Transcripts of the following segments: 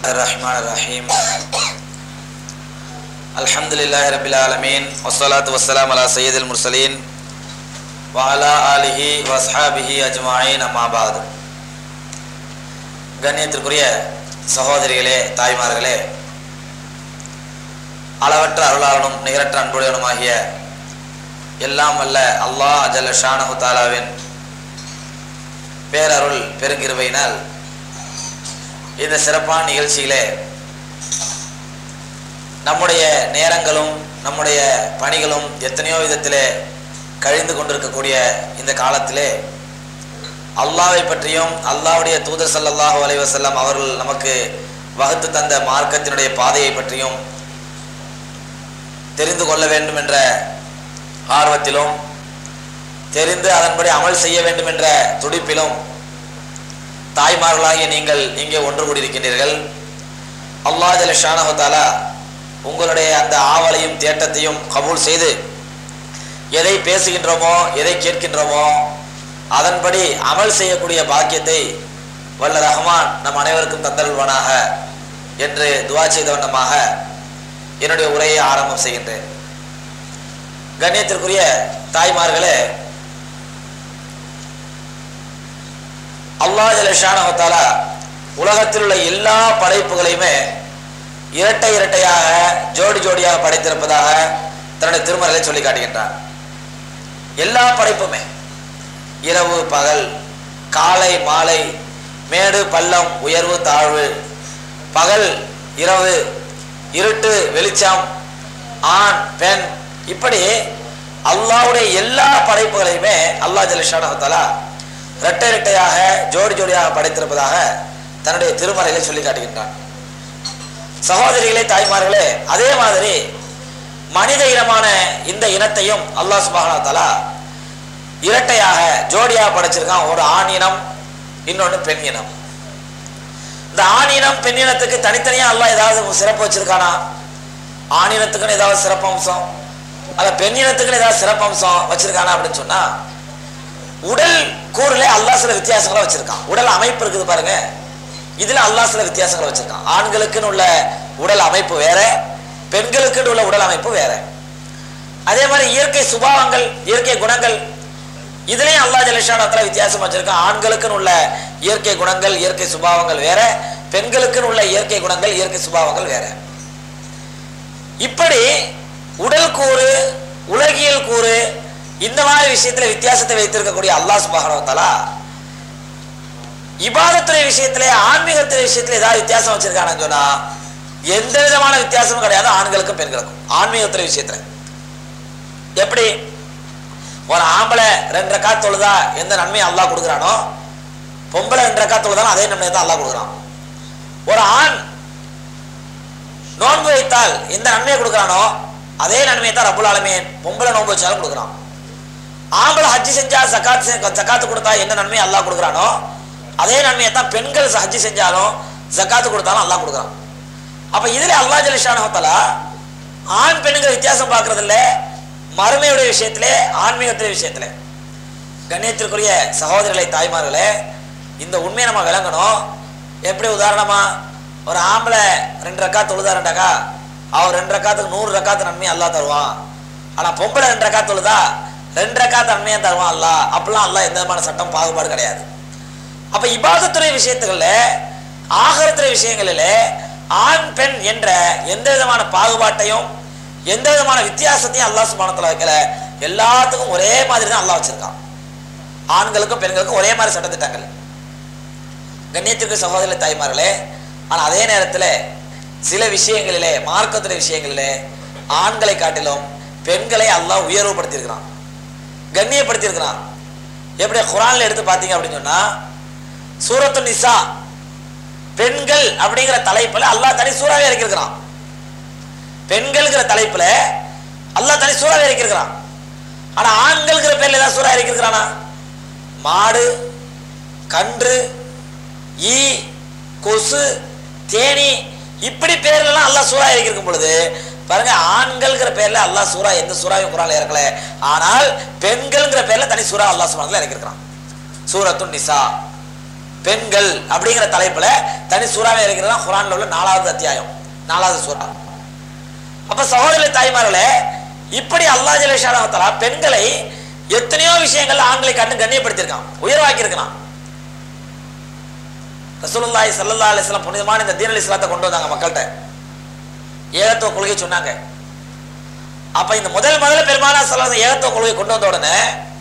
الرحمن الرحيم الحمد لله رب العالمين والصلاة والسلام على سيد المرسلين وعلى آله وأصحابه أجمعين أما بعد கண்ணியத்திற்குரிய சகோதரிகளே தாய்மார்களே அளவற்ற அருளாளனும் நிகரற்ற அன்புடையவனுமாகிய எல்லாம் வல்ல அல்லாஹ் ஜல்ல ஷானஹு தாலாவின் பேரருள் பெருங்கிருவையினால் இந்த சிறப்பான நிகழ்ச்சியிலே நம்முடைய நேரங்களும் நம்முடைய பணிகளும் எத்தனையோ விதத்திலே கழிந்து கொண்டிருக்கக்கூடிய இந்த காலத்திலே அல்லாவை பற்றியும் அல்லாவுடைய தூதர் ஸல்லல்லாஹு அலைஹி வஸல்லம் அவர்கள் நமக்கு வகுத்து தந்த மார்க்கத்தினுடைய பாதையை பற்றியும் தெரிந்து கொள்ள வேண்டும் என்ற ஆர்வத்திலும் தெரிந்து அதன்படி அமல் செய்ய வேண்டும் என்ற துடிப்பிலும் தாய்மார்களாகிய நீங்கள் இங்கே ஒன்று கூடியிருக்கின்றீர்கள் அல்லாஹ் ஜல ஷானஹாலா உங்களுடைய அந்த ஆவலையும் தேட்டத்தையும் கபூல் செய்து எதை பேசுகின்றோமோ எதை கேட்கின்றோமோ அதன்படி அமல் செய்யக்கூடிய பாக்கியத்தை வல்ல ரஹ்மான் நம் அனைவருக்கும் தந்தருள்வானாக என்று துவா செய்த வண்ணமாக என்னுடைய உரையை ஆரம்பம் செய்கின்றேன் கண்ணியத்திற்குரிய தாய்மார்களே அல்லாஹ் ஜலஷானஹத்தாலா உலகத்தில் உள்ள எல்லா படைப்புகளையுமே இரட்டை இரட்டையாக ஜோடி ஜோடியாக படைத்திருப்பதாக தன்னுடைய திருமறையை சொல்லி காட்டுகின்றார் எல்லா படைப்புமே இரவு பகல் காலை மாலை மேடு பள்ளம் உயர்வு தாழ்வு பகல் இரவு இருட்டு வெளிச்சம் ஆண் பெண் இப்படி அல்லாவுடைய எல்லா படைப்புகளையுமே அல்லாஹ் ஜலிஷானஹத்தாலா இரட்டை இரட்டையாக ஜோடி ஜோடியாக படைத்திருப்பதாக தன்னுடைய திருமறையில சொல்லி காட்டுகின்றான் சகோதரிகளே தாய்மார்களே அதே மாதிரி மனித இனமான இந்த இனத்தையும் அல்லாஹ் சுபானா தலா இரட்டையாக ஜோடியாக படைச்சிருக்கான் ஒரு ஆண் இனம் இன்னொன்று பெண் இனம் இந்த ஆண் இனம் பெண் இனத்துக்கு தனித்தனியா அல்லாஹ் ஏதாவது சிறப்பு வச்சிருக்கானா ஆண் இனத்துக்குன்னு ஏதாவது சிறப்பு அம்சம் அல்ல பெண் இனத்துக்குன்னு ஏதாவது சிறப்பு அம்சம் வச்சிருக்கானா அப்படின்னு சொன்னா உடல் கூறுல அல்லாஹ் சில வித்தியாசங்களை வச்சிருக்கான் உடல் அமைப்பு இருக்குது பாருங்க இதுல அல்லாஹ் சில வித்தியாசங்களை வச்சிருக்கான் ஆண்களுக்குன்னு உள்ள உடல் அமைப்பு வேற பெண்களுக்குன்னு உள்ள உடல் அமைப்பு வேற அதே மாதிரி இயற்கை சுபாவங்கள் இயற்கை குணங்கள் இதுலயும் அல்லாஹ் ஜலிஷானத்துல வித்தியாசம் வச்சிருக்கான் ஆண்களுக்குன்னு உள்ள இயற்கை குணங்கள் இயற்கை சுபாவங்கள் வேற பெண்களுக்குன்னு உள்ள இயற்கை குணங்கள் இயற்கை சுபாவங்கள் வேற இப்படி உடல் கூறு உலகியல் கூறு இந்த மாதிரி விஷயத்துல வித்தியாசத்தை வைத்திருக்கக்கூடிய அல்லாஹ் சுபாகனவத்தாலா இபாதத்துறை விஷயத்திலே ஆன்மீகத்துறை விஷயத்துல ஏதாவது வித்தியாசம் வச்சிருக்கானு சொன்னா எந்த விதமான வித்தியாசமும் கிடையாது ஆண்களுக்கும் பெண்களுக்கும் ஆன்மீகத்துறை விஷயத்துல எப்படி ஒரு ஆம்பளை ரெண்டு ரக்கா தொழுதா எந்த நன்மையை அல்லாஹ் கொடுக்குறானோ பொம்பளை ரெண்டு ரக்கா தொழுதாலும் அதே நன்மையை தான் அல்லாஹ் கொடுக்குறான் ஒரு ஆண் நோன்பு வைத்தால் எந்த நன்மையை கொடுக்குறானோ அதே நன்மையை தான் ரப்புல் ஆலமீன் பொம்பளை நோன்பு வச்சாலும் கொடுக்குறான் ஆம்பளை ஹஜ்ஜி செஞ்சா சக்காத்து சக்காத்து கொடுத்தா என்ன நன்மையை அல்லாஹ் கொடுக்குறானோ அதே நன்மையை தான் பெண்கள் ஹஜ்ஜி செஞ்சாலும் ஜக்காத்து கொடுத்தாலும் அல்லாஹ் கொடுக்குறான் அப்ப இதுல அல்லாஹ் ஜலிஷானஹத்தலா ஆண் பெண்கள் வித்தியாசம் பார்க்கறது இல்ல மறுமையுடைய விஷயத்திலே ஆன்மீகத்துடைய விஷயத்திலே கண்ணியத்திற்குரிய சகோதரிகளை தாய்மார்களே இந்த உண்மையை நம்ம விளங்கணும் எப்படி உதாரணமா ஒரு ஆம்பளை ரெண்டு ரக்கா தொழுதா ரெண்டாக்கா அவர் ரெண்டு ரக்காத்துக்கு நூறு ரக்காத்து நன்மையை அல்லா தருவான் ஆனா பொம்பளை ரெண்டு ரக்கா தொழுதா ரெண்டு ரக்காத்து நன்மையை தருவான் அல்லா அப்படிலாம் அல்லா எந்த விதமான சட்டம் பாகுபாடு கிடையாது அப்ப இபாதத்துறை விஷயத்துகள்ல ஆகரத்துறை விஷயங்களில ஆண் பெண் என்ற எந்த விதமான பாகுபாட்டையும் எந்த விதமான வித்தியாசத்தையும் அல்லாஹ் சுபானத்துல வைக்கல எல்லாத்துக்கும் ஒரே மாதிரி தான் அல்லாஹ் வச்சிருக்கான் ஆண்களுக்கும் பெண்களுக்கும் ஒரே மாதிரி சட்டத்திட்டங்கள் கண்ணியத்திற்கு சகோதர தாய்மார்களே ஆனா அதே நேரத்துல சில விஷயங்களிலே மார்க்கத்துறை விஷயங்களிலே ஆண்களை காட்டிலும் பெண்களை அல்லாஹ் உயர்வுபடுத்தியிருக்கிறான் கண்ணியப்படுத்தியிருக்கிறான் எப்படி குரான்ல எடுத்து பார்த்தீங்க அப்படின்னு சொன்னா சூரத்து நிசா பெண்கள் அப்படிங்கிற தலைப்புல அல்லாஹ் தனி சூறாவே இறக்கிருக்கிறான் பெண்கள்ங்கிற தலைப்புல அல்லாஹ் தனி சூறாவே இறக்கிருக்கிறான் ஆனா ஆண்கள்ங்கிற பேர்ல ஏதாவது சூறா இறக்கிருக்கிறானா மாடு கன்று ஈ கொசு தேனி இப்படி பேர்லாம் அல்லாஹ் சூறா இறக்கிருக்கும் பொழுது பாருங்க ஆண்கள்ங்கிற பேர்ல அல்லாஹ் சூரா எந்த சூறாவையும் குரான்ல இறக்கல ஆனால் பெண்கள்ங்கிற பேர்ல தனி சூறா அல்லாஹ் சுப்ஹானஹு வ தஆலா இறக்கிருக்கிறான் சூரத்துன் நிசா பெண்கள் அப்படிங்கிற தலைப்புல தனி சூறாவே இருக்கிறதா குரான்ல உள்ள நாலாவது அத்தியாயம் நாலாவது சூறா அப்ப சகோதரி தாய்மார்களே இப்படி அல்லாஹ் ஜலேஷாலா பெண்களை எத்தனையோ விஷயங்கள்ல ஆண்களை கண்டு கண்ணியப்படுத்தியிருக்கான் உயர்வாக்கி இருக்கான் ரசூலுல்லாஹி ஸல்லல்லாஹு அலைஹி வஸல்லம் புனிதமான இந்த தீனல் இஸ்லாத்தை கொண்டு வந்தாங்க மக்கள்கிட்ட ஏகத்துவ கொள்கை சொன்னாங்க அப்ப இந்த முதல் முதல்ல பெருமானா சொல்ல ஏகத்துவ கொள்கை கொண்டு வந்த உடனே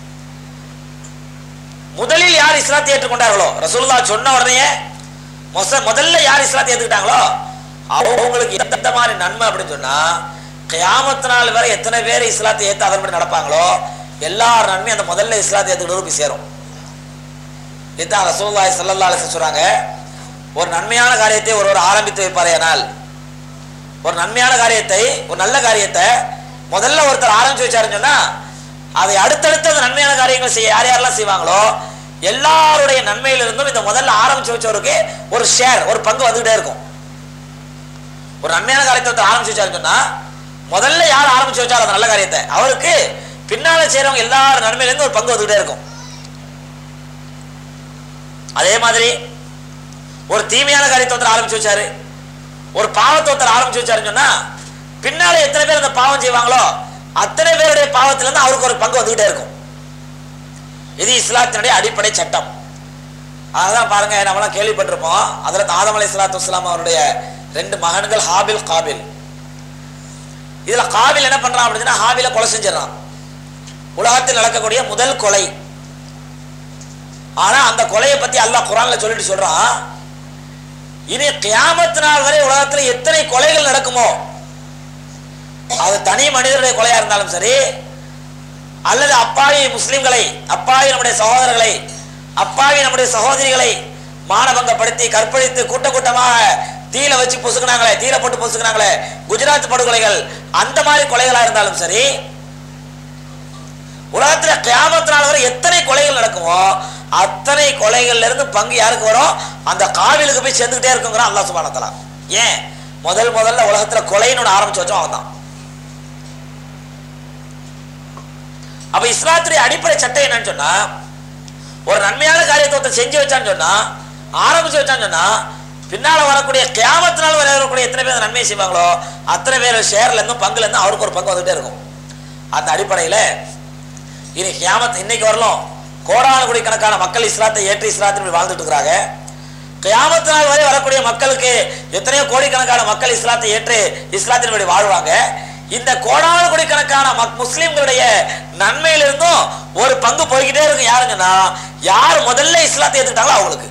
முதலில் யார் இஸ்லாத்தை ஏற்றுக்கொண்டார்களோ ரசூலுல்லா சொன்ன உடனே மொச முதல்ல யார் இஸ்லாத்தை ஏத்துக்கிட்டாங்களோ அவங்களுக்கு எந்த மாதிரி நன்மை அப்படின்னு சொன்னா கியாமத்து நாள் வரை எத்தனை பேர் இஸ்லாத்தை ஏத்து அதன்படி நடப்பாங்களோ எல்லா நன்மையும் அந்த முதல்ல இஸ்லாத்தை ஏத்துக்கிட்டு போய் சேரும் இதுதான் ரசூலுல்லாஹி ஸல்லல்லாஹு அலைஹி வஸல்லம் சொல்றாங்க ஒரு நன்மையான காரியத்தை ஒருவர் ஆரம்பித்து வைப்பாரேனால் ஒரு நன்மையான காரியத்தை ஒரு நல்ல காரியத்தை முதல்ல ஒருத்தர் ஆரம்பிச்சு வச்சாருன்னு சொன்னா அதை அடுத்தடுத்து அந்த நன்மையான காரியங்கள் செய்ய யார் யாரெல்லாம் செய்வாங்களோ எல்லாருடைய நன்மையிலிருந்தும் இந்த முதல்ல ஆரம்பிச்சு வச்சவருக்கு ஒரு ஷேர் ஒரு பங்கு வந்துகிட்டே இருக்கும் ஒரு நன்மையான காரியத்தை ஒருத்தர் ஆரம்பிச்சு வச்சாருன்னு சொன்னா முதல்ல யார் ஆரம்பிச்சு வச்சாரோ அந்த நல்ல காரியத்தை அவருக்கு பின்னால செய்றவங்க எல்லாரும் நன்மையிலேருந்து ஒரு பங்கு வந்துகிட்டே இருக்கும் அதே மாதிரி ஒரு தீமையான காரியத்தை ஒருத்தர் ஆரம்பிச்சு வச்சாரு ஒரு பாவத்தை ஒருத்தர் ஆரம்பிச்சு வச்சாருன்னு சொன்னா பின்னால எத்தனை பேர் அந்த பாவம் செய்வாங்களோ அத்தனை பேருடைய பாவத்துல இருந்து அவருக்கு ஒரு பங்கு வந்துகிட்டே இருக்கும் இது இஸ்லாத்தினுடைய அடிப்படை சட்டம் அதான் பாருங்க நம்மளாம் கேள்விப்பட்டிருப்போம் அதுல ஆதம் அலை சலாத்து வஸ்லாம் அவருடைய ரெண்டு மகன்கள் ஹாபில் காபில் இதுல காபில் என்ன பண்றான் அப்படின்னா ஹாபில கொலை செஞ்சிடறான் உலகத்தில் நடக்கக்கூடிய முதல் கொலை ஆனா அந்த கொலையை பத்தி அல்லாஹ் குரான்ல சொல்லிட்டு சொல்றான் இனி கியாமத்து நாள் வரை உலகத்துல எத்தனை கொலைகள் நடக்குமோ அது தனி மனிதருடைய கொலையா இருந்தாலும் சரி அல்லது அப்பாவி முஸ்லிம்களை அப்பாவி நம்முடைய சகோதரர்களை அப்பாவி நம்முடைய சகோதரிகளை மானபங்கப்படுத்தி கற்பழித்து கூட்ட கூட்டமாக தீல வச்சு பொசுக்குனாங்களே தீல போட்டு பொசுக்குனாங்களே குஜராத் படுகொலைகள் அந்த மாதிரி கொலைகளா இருந்தாலும் சரி உலகத்துல கியாமத்து நாள் வரை எத்தனை கொலைகள் நடக்குமோ அத்தனை கொலைகள்ல இருந்து பங்கு யாருக்கு வரும் அந்த காவிலுக்கு போய் சேர்ந்துக்கிட்டே இருக்குங்கிறான் அல்லாஹ் சுப்ஹானஹு வ தஆலா ஏன் முதல் முதல்ல உலகத்துல கொலைன்னு ஆரம்பிச்சு வச்சோம் அவன் தான் அப்ப இஸ்லாத்துடைய அடிப்படை சட்டம் என்னன்னு சொன்னா ஒரு நன்மையான காரியத்தை ஒருத்தன் செஞ்சு வச்சான்னு சொன்னா ஆரம்பிச்சு வச்சான்னு சொன்னா பின்னால வரக்கூடிய கியாமத்தினால் வரை வரக்கூடிய எத்தனை பேர் அந்த நன்மையை செய்வாங்களோ அத்தனை பேர் ஷேர்ல இருந்தும் பங்குல இருந்தும் அவருக்கு ஒரு பங்கு வந்துட்டே இருக்கும் அந்த அடிப்படையில இனி கியாமத் இன்னைக்கு வரலாம் கோடான கோடி கணக்கான மக்கள் இஸ்லாத்தை ஏற்று இஸ்லாத்தில் வாழ்ந்துட்டு இருக்கிறாங்க கியாமத்து நாள் வரை வரக்கூடிய மக்களுக்கு எத்தனையோ கோடிக்கணக்கான மக்கள் இஸ்லாத்தை ஏற்று இஸ்லாத்தின்படி வாழ்வாங்க இந்த கோடான கோடிக்கணக்கான மக் முஸ்லிம்களுடைய நன்மையிலிருந்தும் ஒரு பங்கு போய்கிட்டே இருக்கும் யாருங்கன்னா யார் முதல்ல இஸ்லாத்தை ஏத்துக்கிட்டாங்களோ அவங்களுக்கு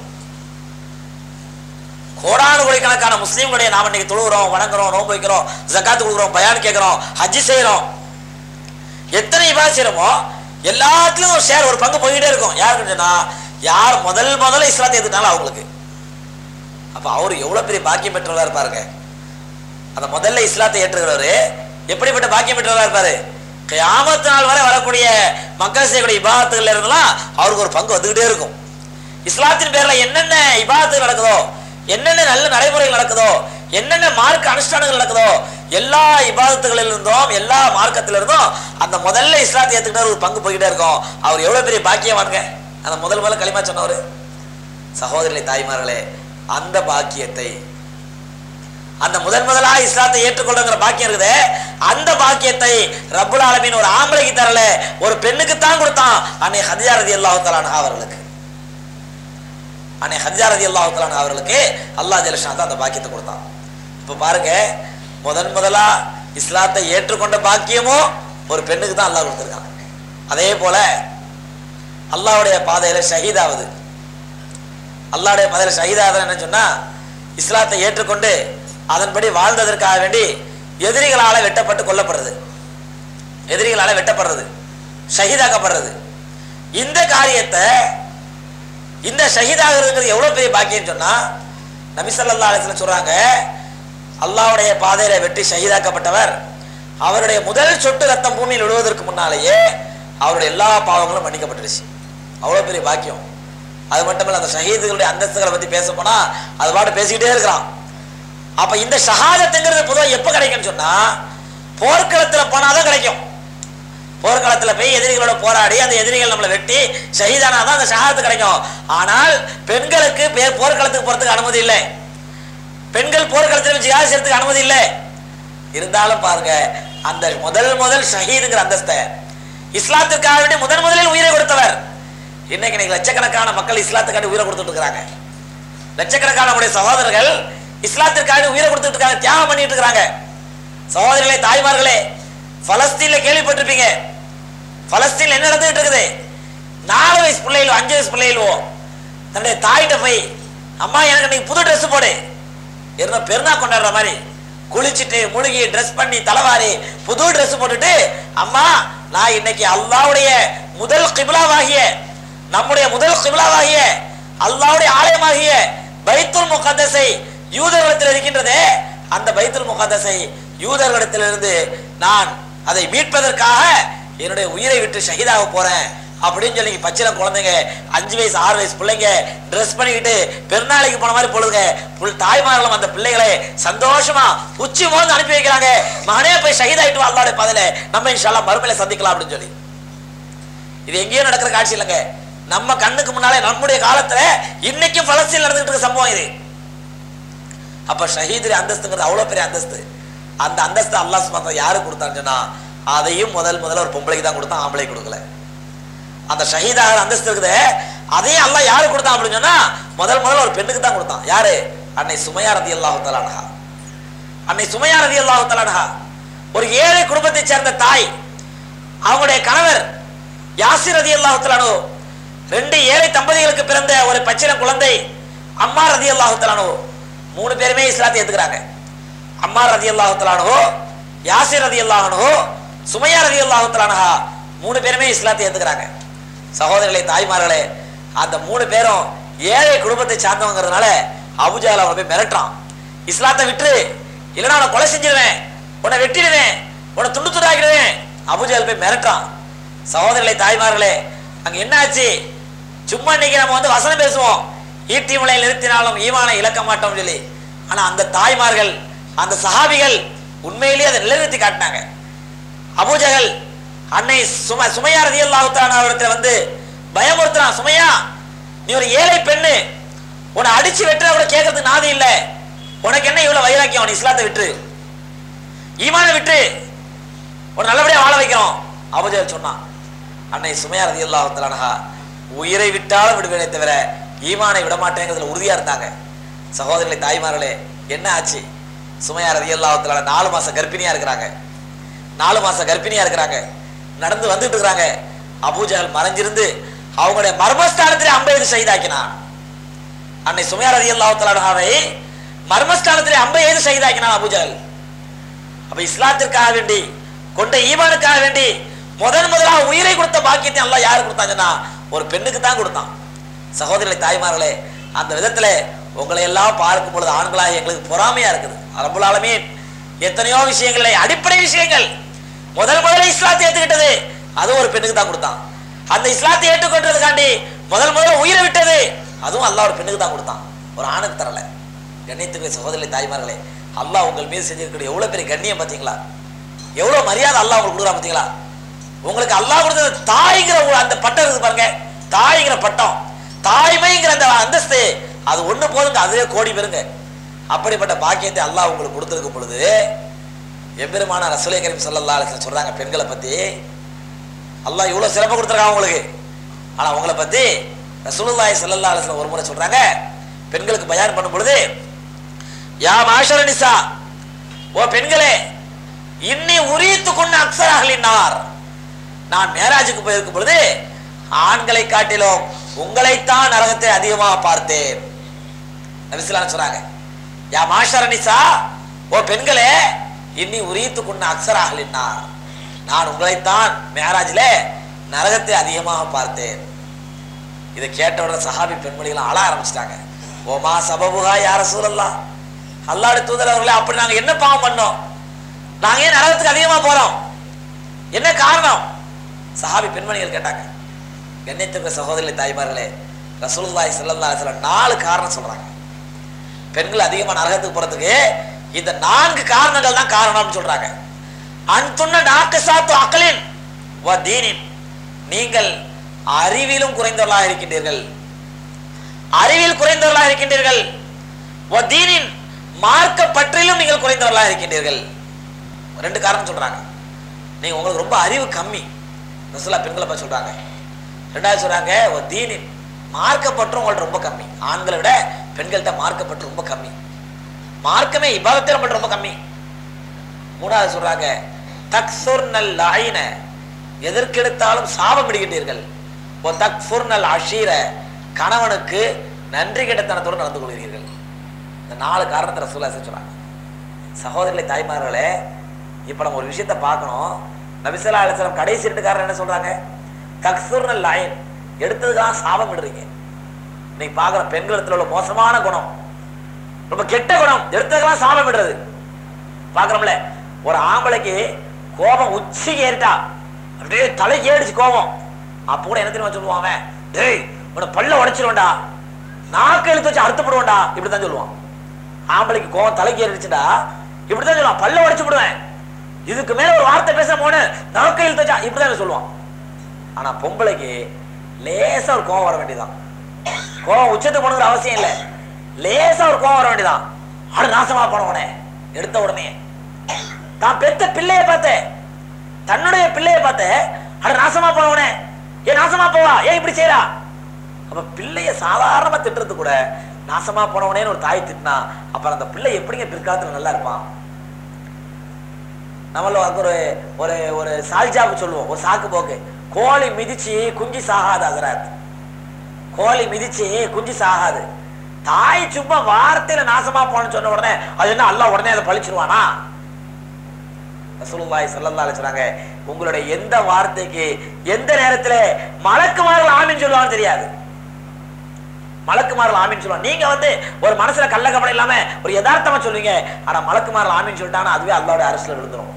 கோடான கோடிக்கணக்கான முஸ்லீம்களுடைய நாம இன்னைக்கு தொழுகிறோம் வணங்குறோம் நோன்பு வைக்கிறோம் ஜக்காத்து கொடுக்குறோம் பயான் கேட்கிறோம் ஹஜ்ஜி செய்யறோம் எத்தனை இபா செய்யறோமோ எல்லாத்துலயும் ஒரு ஷேர் ஒரு பங்கு போய்கிட்டே இருக்கும் யாருக்குன்னு சொன்னா யார் முதல் முதல்ல இஸ்லாத்தை ஏத்துக்கிட்டாலும் அவங்களுக்கு அப்ப அவரு எவ்வளவு பெரிய பாக்கியம் பெற்றவரா இருப்பாருங்க அந்த முதல்ல இஸ்லாத்தை ஏற்றுகிறவரு எப்படிப்பட்ட பாக்கியம் பெற்றவரா இருப்பாரு கியாமத்து நாள் வரை வரக்கூடிய மக்கள் செய்யக்கூடிய இபாதத்துகள்ல இருந்தெல்லாம் அவருக்கு ஒரு பங்கு வந்துகிட்டே இருக்கும் இஸ்லாத்தின் பேர்ல என்னென்ன இபாதத்துகள் நடக்குதோ என்னென்ன நல்ல நடைமுறைகள் நடக்குதோ என்னென்ன மார்க்க அனுஷ்டானங்கள் நடக்குதோ எல்லா இபாதத்துகளில் இருந்தும் எல்லா மார்க்கத்தில இருந்தும் அந்த முதல்ல இஸ்லாத்தை ஏத்துக்கிட்ட ஒரு பங்கு போய்கிட்டே இருக்கும் அவர் எவ்வளவு பெரிய பாக்கியவானுங்க அந்த முதல் முதல்ல களிமா சொன்னவரு சகோதரி தாய்மார்களே அந்த பாக்கியத்தை அந்த முதன் முதலா இஸ்லாத்தை ஏற்றுக்கொள்ளுங்கிற பாக்கியம் இருக்குதே அந்த பாக்கியத்தை ரப்புல் ஆலமீன் ஒரு ஆம்பளைக்கு தரல ஒரு பெண்ணுக்கு தான் கொடுத்தான் அன்னை ஹதிஜா ரதி அல்லாஹு அவர்களுக்கு அன்னை ஹதிஜா ரதி அல்லாஹு அவர்களுக்கு அல்லாஹ் ஜலஷா தான் அந்த பாக்கியத்தை கொடுத்தான் இப்ப பாருங்க முதன் முதலா இஸ்லாத்தை ஏற்றுக்கொண்ட பாக்கியமும் ஒரு பெண்ணுக்கு தான் அல்லாஹ் கொடுத்திருக்கான் அதே போல அல்லாஹ்வுடைய பாதையில ஷஹீதாவது அல்லாஹ்வுடைய பாதையில ஷஹீதாவது என்ன சொன்னா இஸ்லாத்தை ஏற்றுக்கொண்டு அதன்படி வாழ்ந்ததற்காக வேண்டி எதிரிகளால வெட்டப்பட்டு கொல்லப்படுறது எதிரிகளால வெட்டப்படுறது ஷஹீதாக்கப்படுறது இந்த காரியத்தை இந்த ஷஹீதாகிறதுங்கிறது எவ்வளவு பெரிய பாக்கியம் சொன்னா நபி ஸல்லல்லாஹு அலைஹி வஸல்லம் சொல்றாங்க அல்லாஹ்வுடைய பாதையில வெட்டி ஷஹீதாக்கப்பட்டவர் அவருடைய முதல் சொட்டு ரத்தம் பூமியில் விழுவதற்கு முன்னாலேயே அவருடைய எல்லா பாவங்களும் மன்னிக்கப்பட்டுருச்சு அவ்வளவு பெரிய பாக்கியம் அது மட்டுமல்ல அந்த ஷஹீதுகளுடைய அந்தஸ்துகளை பத்தி பேச போனா அது பாட்டு பேசிக்கிட்டே இருக்கிறான் அப்ப இந்த ஷஹாதத்துங்கிறது பொதுவா எப்ப கிடைக்கும்னு சொன்னா போர்க்களத்துல போனாதான் கிடைக்கும் போர்க்களத்துல போய் எதிரிகளோட போராடி அந்த எதிரிகள் நம்மளை வெட்டி ஷஹீதானா தான் அந்த ஷஹாத்து கிடைக்கும் ஆனால் பெண்களுக்கு பே- போர்க்களத்துக்கு போறதுக்கு அனுமதி இல்லை பெண்கள் போர்க்களத்தில் ஜிஹாத் செய்யறதுக்கு அனுமதி இல்லை இருந்தாலும் பாருங்க அந்த முதல் முதல் ஷஹீதுங்கிற அந்தஸ்தை இஸ்லாத்திற்காக வேண்டி முதன் முதலில் உயிரை கொடுத்தவர் இன்னைக்கு இன்னைக்கு லட்சக்கணக்கான மக்கள் இஸ்லாத்துக்காண்டி உயிரை கொடுத்துட்டு இருக்காங்க லட்சக்கணக்கான நம்முடைய சகோதரர்கள் இஸ்லாத்திற்காக உயிரை கொடுத்துட்டு இருக்காங்க தியாகம் பண்ணிட்டு இருக்காங்க சகோதரர்களே தாய்மார்களே பலஸ்தீன்ல கேள்விப்பட்டிருப்பீங்க பலஸ்தீன்ல என்ன நடந்துட்டு இருக்குது நாலு வயசு பிள்ளைகளோ அஞ்சு வயசு பிள்ளைகளோ தன்னுடைய தாயிட்ட போய் அம்மா எனக்கு இன்னைக்கு புது Dress போடு என்ன பெருநா கொண்டாடுற மாதிரி குளிச்சுட்டு முழுகி ட்ரெஸ் பண்ணி தலைவாரி புது Dress போட்டுட்டு அம்மா நான் இன்னைக்கு அல்லாவுடைய முதல் கிபிலாவாகிய நம்முடைய முதல் கிபிலாவாகிய அல்லாவுடைய ஆலயமாகிய பைத்துல் முகத்தஸை யூதர்களிடத்தில் இருக்கின்றதே அந்த பைத்துல் முகத்தஸை யூதர்களிடத்திலிருந்து நான் அதை மீட்பதற்காக என்னுடைய உயிரை விட்டு ஷஹீதாக போறேன் அப்படின்னு சொல்லி பச்சிலம் குழந்தைங்க அஞ்சு வயசு ஆறு வயசு பிள்ளைங்க ட்ரெஸ் பண்ணிக்கிட்டு பெருநாளைக்கு போன மாதிரி பொழுதுங்க புல் தாய்மார்களும் அந்த பிள்ளைகளை சந்தோஷமா உச்சி மோந்து அனுப்பி வைக்கிறாங்க மகனே போய் ஷஹீதாயிட்டு வா அல்லாவுடைய பதில நம்ம இன்ஷால்லா மறுமையில சந்திக்கலாம் அப்படின்னு சொல்லி இது எங்கேயும் நடக்கிற காட்சி இல்லைங்க நம்ம கண்ணுக்கு முன்னாலே நம்முடைய காலத்துல இன்னைக்கும் பலஸ்தீன் நடந்துகிட்டு இருக்க சம்பவம் இது அப்ப ஷஹீது அந்தஸ்துங்கிறது அவ்வளவு பெரிய அந்தஸ்து அந்த அந்தஸ்து அல்லாஹ் சுப்ஹானஹு யாருக்கு கொடுத்தான்னு சொன்னா அதையும் முதல் முதல்ல ஒரு பொம்பளைக்கு தான் கொடுத்தான் ஆம்பளை கொடுக்கல அந்த ஷஹீதாக அந்தஸ்து இருக்குது அதையும் அல்லாஹ் யாருக்கு கொடுத்தான் அப்படின்னு சொன்னா முதல் முதல்ல ஒரு பெண்ணுக்கு தான் கொடுத்தான் யாரு அன்னை சுமையா ரதி அல்லாஹு தலானஹா அன்னை சுமையா ரதி அல்லாஹு தலானஹா ஒரு ஏழை குடும்பத்தை சேர்ந்த தாய் அவங்களுடைய கணவர் யாசிர் ரதி அல்லாஹு தலானு ரெண்டு ஏழை தம்பதிகளுக்கு பிறந்த ஒரு பச்சிலம் குழந்தை அம்மா ரதி அல்லாஹு தலானு மூணு பேருமே இஸ்லாத்தை ஏத்துக்கிறாங்க அம்மா ரதி அல்லாஹு தலானு யாசிர் ரதி அல்லாஹனு சுமையா ரதி அல்லாஹு தலானஹா மூணு பேருமே இஸ்லாத்தை ஏத்துக்கிறாங்க சகோதரர்களே தாய்மார்களே அந்த மூணு பேரும் ஏழை குடும்பத்தை சார்ந்தவங்கிறதுனால அபுஜால் அவனை போய் மிரட்டுறான் இஸ்லாத்தை விட்டுரு இல்லைன்னா அவனை கொலை செஞ்சிருவேன் உன்னை வெட்டிடுவேன் உன்னை துண்டு துண்டாக்கிடுவேன் அபுஜால் போய் மிரட்டுறான் சகோதரர்களே தாய்மார்களே அங்க என்ன ஆச்சு சும்மா இன்னைக்கு நம்ம வந்து வசனம் பேசுவோம் ஈட்டி முளை நிறுத்தினாலும் ஈமானை இழக்க மாட்டோம் சொல்லி ஆனா அந்த தாய்மார்கள் அந்த சஹாபிகள் உண்மையிலேயே அதை நிலைநிறுத்தி காட்டினாங்க அபூஜகல் அன்னை சும சுமையா ரதியல்லாஹுத்தான அவரிடத்துல வந்து பயமுறுத்துறான் சுமையா நீ ஒரு ஏழை பெண்ணு உன்னை அடிச்சு வெட்டுற கூட கேட்கறதுக்கு நாதி இல்ல உனக்கு என்ன இவ்வளவு வைராக்கியம் நீ இஸ்லாத்தை விட்டு ஈமானை விட்டு உன்னை நல்லபடியா வாழ வைக்கிறோம் அபூஜகல் சொன்னான் அன்னை சுமையா ரதியல்லாஹுத்தானஹா உயிரை விட்டாலும் விடுவேனே தவிர ஈமானை விட மாட்டேங்கிறதுல உறுதியா இருந்தாங்க சகோதரர்களே தாய்மார்களே என்ன ஆச்சு சுமையா ரதியல்லாஹுத்தான நாலு மாசம் கர்ப்பிணியா இருக்கிறாங்க நாலு மாசம் கர்ப்பிணியா இருக்கிறாங்க நடந்து வந்துட்டு இருக்கிறாங்க அபூஜஹல் மறைஞ்சிருந்து அவங்களுடைய மர்மஸ்தானத்திலே அம்பை செய்தாக்கினான் அன்னை சுமையா ரதி அல்லாஹாவை மர்மஸ்தானத்திலே அம்பை எய்து செய்தாக்கினான் அபூஜஹல் அப்ப இஸ்லாத்திற்காக வேண்டி கொண்ட ஈமானுக்காக வேண்டி முதன் முதலாக உயிரை கொடுத்த பாக்கியத்தை அல்லாஹ் யாரு கொடுத்தாங்கன்னா ஒரு பெண்ணுக்கு தான் கொடுத்தான் சகோதரர்களே தாய்மார்களே அந்த விதத்துல உங்களை எல்லாம் பார்க்கும் பொழுது ஆண்களாக எங்களுக்கு பொறாமையா இருக்குது ரப்புல் ஆலமீன் எத்தனையோ விஷயங்களை அடிப்படை விஷயங்கள் முதல் முதல்ல இஸ்லாத்தை ஏத்துக்கிட்டது அதுவும் ஒரு பெண்ணுக்கு தான் கொடுத்தான் அந்த இஸ்லாத்தை ஏற்றுக்கொண்டதுக்காண்டி முதல் முதல்ல உயிரை விட்டது அதுவும் அல்லாஹ் ஒரு பெண்ணுக்கு தான் கொடுத்தான் ஒரு ஆணுக்கு தரல கண்ணியத்துக்கு சகோதரி தாய்மார்களே அல்லாஹ் உங்கள் மீது செஞ்சிருக்கிற எவ்வளவு பெரிய கண்ணியம் பார்த்தீங்களா எவ்வளவு மரியாதை அல்லாஹ் உங்களுக்கு கொடுக்குறா பார்த்தீங்களா உங்களுக்கு அல்லாஹ் கொடுத்தது தாய்ங்கிற ஒரு அந்த பட்டம் இருக்குது பாருங்க தாய்ங்கிற பட்டம் தாய்மைங்கிற அந்த அந்தஸ்து அது ஒண்ணு போதுங்க அதுவே கோடி பெருங்க அப்படிப்பட்ட பாக்கியத்தை அல்லாஹ் உங்களுக்கு கொடுத்திருக்கும் பொழுது எம்பெருமான ரசூலை கரீம் ஸல்லல்லாஹு அலைஹி வஸல்லம் சொல்றாங்க பெண்களை பத்தி அல்லாஹ் இவ்வளவு சிறப்பு கொடுத்துருக்கான் உங்களுக்கு ஆனா உங்களை பத்தி ரசூலுல்லாஹி ஸல்லல்லாஹு அலைஹி வஸல்லம் ஒரு முறை சொல்றாங்க பெண்களுக்கு பயான் பண்ணும் பொழுது யா மாஷர நிசா ஓ பெண்களே இன்னி உரித்து கொண்ட அக்சராகலினார் நான் மேராஜுக்கு போயிருக்கும் பொழுது ஆண்களை காட்டிலும் உங்களைத்தான் நரகத்தை அதிகமாக பார்த்தேன் நபிசுலாம் சொன்னாங்க யா மாஷர நிசா ஓ பெண்களே இன்னி உரித்து கொண்ட அக்சராகலினார் நான் உங்களைத்தான் மேராஜில நரகத்தை அதிகமாக பார்த்தேன் இதை கேட்டவுடனே சஹாபி பெண்மணிகள் அழ ஆரம்பிச்சிட்டாங்க ஓமா சபபுகா யார சூழல்லாம் அல்லாவுடைய தூதர் அவர்களே அப்படி நாங்க என்ன பாவம் பண்ணோம் நாங்க ஏன் நரகத்துக்கு அதிகமா போறோம் என்ன காரணம் சஹாபி பெண்மணிகள் கேட்டாங்க கண்ணியத்துக்கு சகோதரி தாய்மார்களே ரசூலுல்லாஹி ஸல்லல்லாஹு அலைஹி வஸல்லம் நாலு காரணம் சொல்றாங்க பெண்கள் அதிகமா நரகத்துக்கு போறதுக்கு இந்த நான்கு காரணங்கள் தான் காரணம்னு சொல்றாங்க அன்துண்ண நாக்கு சாத்து அக்கலின் வ தீனின் நீங்கள் அறிவிலும் குறைந்தவர்களாக இருக்கின்றீர்கள் அறிவில் குறைந்தவர்களாக இருக்கின்றீர்கள் வ தீனின் மார்க்க பற்றிலும் நீங்கள் குறைந்தவர்களாக இருக்கின்றீர்கள் ரெண்டு காரணம் சொல்றாங்க நீங்க உங்களுக்கு ரொம்ப அறிவு கம்மி ரசூலா பெண்களை பார்த்து சொல்றாங்க ரெண்டாவது சொல்றாங்க ஒரு தீனின் மார்க்கப்பற்று உங்கள்ட்ட ரொம்ப கம்மி ஆண்களை விட பெண்கள்கிட்ட மார்க்கப்பற்று ரொம்ப கம்மி மார்க்கமே இபாதத்தை நம்மள்ட்ட ரொம்ப கம்மி மூணாவது சொல்றாங்க தக்சுர்னல் லாயின எதற்கெடுத்தாலும் சாபம் இடுகின்றீர்கள் ஓ தக்ஃபுர்னல் அஷீர கணவனுக்கு நன்றி கெட்டத்தனத்தோடு நடந்து கொள்கிறீர்கள் இந்த நாலு காரணத்தை ரசூலா சொல்றாங்க சகோதரிகளை தாய்மார்களே இப்போ நம்ம ஒரு விஷயத்தை பார்க்கணும் நபிசல்லா அலிஸ்லாம் கடைசி ரெண்டுக்காரர் என்ன சொல்றாங்க தக்சுர்னல் லாயின் எடுத்ததுக்காக சாபம் விடுறீங்க இன்னைக்கு பார்க்குற பெண்களிடத்துல உள்ள மோசமான குணம் ரொம்ப கெட்ட குணம் எடுத்ததுக்கெல்லாம் சாபம் விடுறது பார்க்குறோம்ல ஒரு ஆம்பளைக்கு கோபம் உச்சிக்கு ஏறிட்டா அப்படியே தலை ஏடிச்சு கோபம் அப்போ கூட என்ன தெரியுமா சொல்லுவான் அவன் டேய் உன்னை பல்ல உடைச்சிருவேன்டா நாக்கு இழுத்து வச்சு அறுத்து போடுவேன்டா இப்படி தான் சொல்லுவான் ஆம்பளைக்கு கோவம் தலைக்கு ஏறிடுச்சுடா இப்படி தான் சொல்லுவான் பல்ல உடைச்சு விடுவேன் இதுக்கு மேல ஒரு வார்த்தை பேச போன நாக்கு இழுத்து வச்சா இப்படி தான் சொல்லுவான் ஆனா பொம்பளைக்கு லேசா ஒரு கோவம் வர வேண்டியதான் கோவம் உச்சத்துக்கு போகணுங்கிற அவசியம் இல்லை லேசா ஒரு கோவம் வர வேண்டியதான் அட நாசமா போனவனே எடுத்த உடனே தான் பெத்த பிள்ளைய பார்த்தேன் தன்னுடைய பிள்ளைய பார்த்தேன் அட நாசமா போனவனே ஏன் நாசமா போவா ஏன் இப்படி செய்யறா அப்ப பிள்ளைய சாதாரணமா திட்டுறது கூட நாசமா போனவனேன்னு ஒரு தாய் திட்டினா அப்புறம் அந்த பிள்ளை எப்படிங்க பிற்காலத்துல நல்லா இருப்பான் நம்மள ஒரு ஒரு ஒரு சால்ஜாப்பு சொல்லுவோம் ஒரு சாக்கு போக்கு கோழி மிதிச்சு குஞ்சு சாகாது அசராத் கோழி மிதிச்சு குஞ்சு சாகாது தாய் சும்மா வார்த்தையில நாசமா போன்னு சொன்ன உடனே அது என்ன அல்லாஹ் உடனே அதை பழிச்சிருவானா ரசூலுல்லாஹி ஸல்லல்லாஹு அலைஹி வஸல்லம் உங்களுடைய எந்த வார்த்தைக்கு எந்த நேரத்துல மலக்குமார்கள் ஆமீன் சொல்லுவான்னு தெரியாது மலக்குமார்கள் ஆமீன் சொல்லுவாங்க நீங்க வந்து ஒரு மனசுல கள்ள கபடம் இல்லாம ஒரு யதார்த்தமா சொல்லுவீங்க ஆனா மலக்குமார்கள் ஆமீன் சொல்லிட்டாங்கன்னா அதுவே அல்லாஹ்வுடைய அரசுல விழுந்துரும்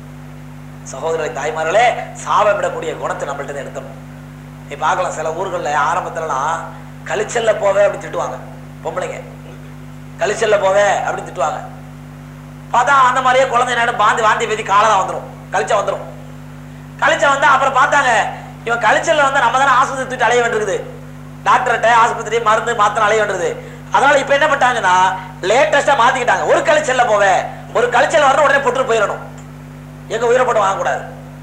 சகோதரரை தாய்மார்களே சாபம் விடக்கூடிய குணத்தை நம்மள்ட்ட இருந்து எடுத்துடணும் நீ பார்க்கலாம் சில ஊர்கள்ல ஆரம்பத்துலலாம் கழிச்சல்ல போவே அப்படின்னு திட்டுவாங்க பொம்பளைங்க கழிச்சல்ல போவே அப்படின்னு திட்டுவாங்க பார்த்தா அந்த மாதிரியே குழந்தை நேரம் பாந்தி வாந்தி பேதி காலை தான் வந்துடும் கழிச்சா வந்துடும் கழிச்சா வந்தா அப்புறம் பார்த்தாங்க இவன் கழிச்சல்ல வந்து நம்ம தானே ஆஸ்பத்திரி தூக்கிட்டு அலைய வேண்டியிருக்குது டாக்டர்கிட்ட ஆஸ்பத்திரி மருந்து மாத்திரம் அலைய வேண்டியது அதனால இப்ப என்ன பண்ணிட்டாங்கன்னா லேட்டஸ்டா மாத்திக்கிட்டாங்க ஒரு கழிச்சல்ல போவே ஒரு கழிச்சல் வரணும் உடனே போட்டு போயிடணும் எங்க உயிரை போட்டு வாங்கக்கூடாது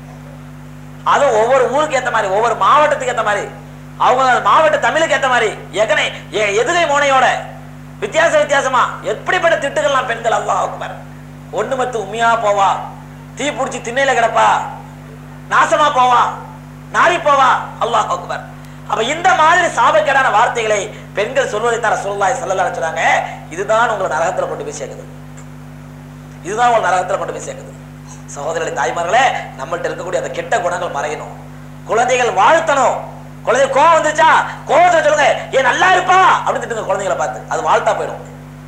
அதுவும் ஒவ்வொரு ஊருக்கு ஏத்த மாதிரி ஒவ்வொரு மாவட்டத்துக்கு ஏத்த மாதிரி அவங்க மாவட்ட தமிழுக்கு ஏத்த மாதிரி எகனை எ- எதுகை மோனையோட வித்தியாச வித்தியாசமா எப்படிப்பட்ட திட்டுகள்லாம் பெண்கள் அல்லாஹ் அக்பர் ஒண்ணு மத்து உண்மையா போவா தீ பிடிச்சி திண்ணையில கிடப்பா நாசமா போவா நாரி போவா அல்லாஹ் அக்பர் அப்ப இந்த மாதிரி சாபக்கேடான வார்த்தைகளை பெண்கள் சொல்வதை தர சொல்லலாய் சொல்லலாம் சொல்றாங்க இதுதான் உங்களை நரகத்துல கொண்டு போய் சேர்க்குது இதுதான் உங்களை நரகத்துல கொண்டு போய் சேர்க்குது சகோதரர்களே தாய்மார்களே நம்மள்ட்ட இருக்கக்கூடிய அந்த கெட்ட குணங்கள் மறையணும் குழந்தைகள் வாழ்த்தணும் குழந்தை கோவம் வந்துச்சா கோவத்துல சொல்லுங்க ஏன் நல்லா இருப்பா அப்படின்னு திட்டுங்க குழந்தைகளை பார்த்து அது வாழ்த்தா போயிடும்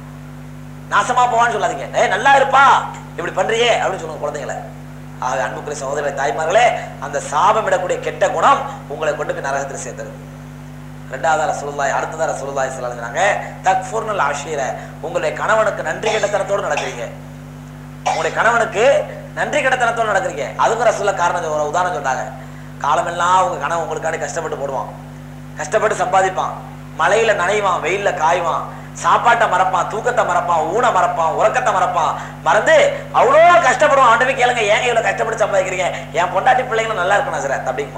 நாசமா போவான்னு சொல்லாதீங்க ஏய் நல்லா இருப்பா இப்படி பண்றியே அப்படின்னு சொல்லுங்க குழந்தைகளை ஆக அன்புக்குரிய சகோதரர்களே தாய்மார்களே அந்த சாபம் விடக்கூடிய கெட்ட குணம் உங்களை கொண்டு போய் நரகத்தில் சேர்த்துருது ரெண்டாவது ரசூலுல்லாஹி அடுத்ததா ரசூலுல்லாஹி ஸல்லல்லாஹு அலைஹி வஸல்லம் தக்ஃபுர்னல் ஆஷீர உங்களுடைய கணவனுக்கு நன்றி கெட்டத்தனத்தோடு நடக்கிறீங்க உங்களுடைய கணவனுக்கு நன்றி கெட்டத்தனத்தோடு நடக்கிறீங்க அதுக்கும் ரசூலுல்லாஹ் காரணம் ஒரு உதாரணம் சொன்னாங்க காலமெல்லாம் உங்க கணவன் உங்களுக்காண்டி கஷ்டப்பட்டு போடுவான் கஷ்டப்பட்டு சம்பாதிப்பான் மழையில நனைவான் வெயில்ல காய்வான் சாப்பாட்டை மறப்பான் தூக்கத்தை மறப்பான் ஊனை மறப்பான் உறக்கத்தை மறப்பான் மறந்து அவ்வளோ கஷ்டப்படுவான் அவன்கிட்ட போய் கேளுங்க ஏங்க இவ்வளவு கஷ்டப்பட்டு சம்பாதிக்கிறீங்க என் பொண்டாட்டி பிள்ளைங்களும் நல்லா இருக்கணும் சார் அப்படிங்குமா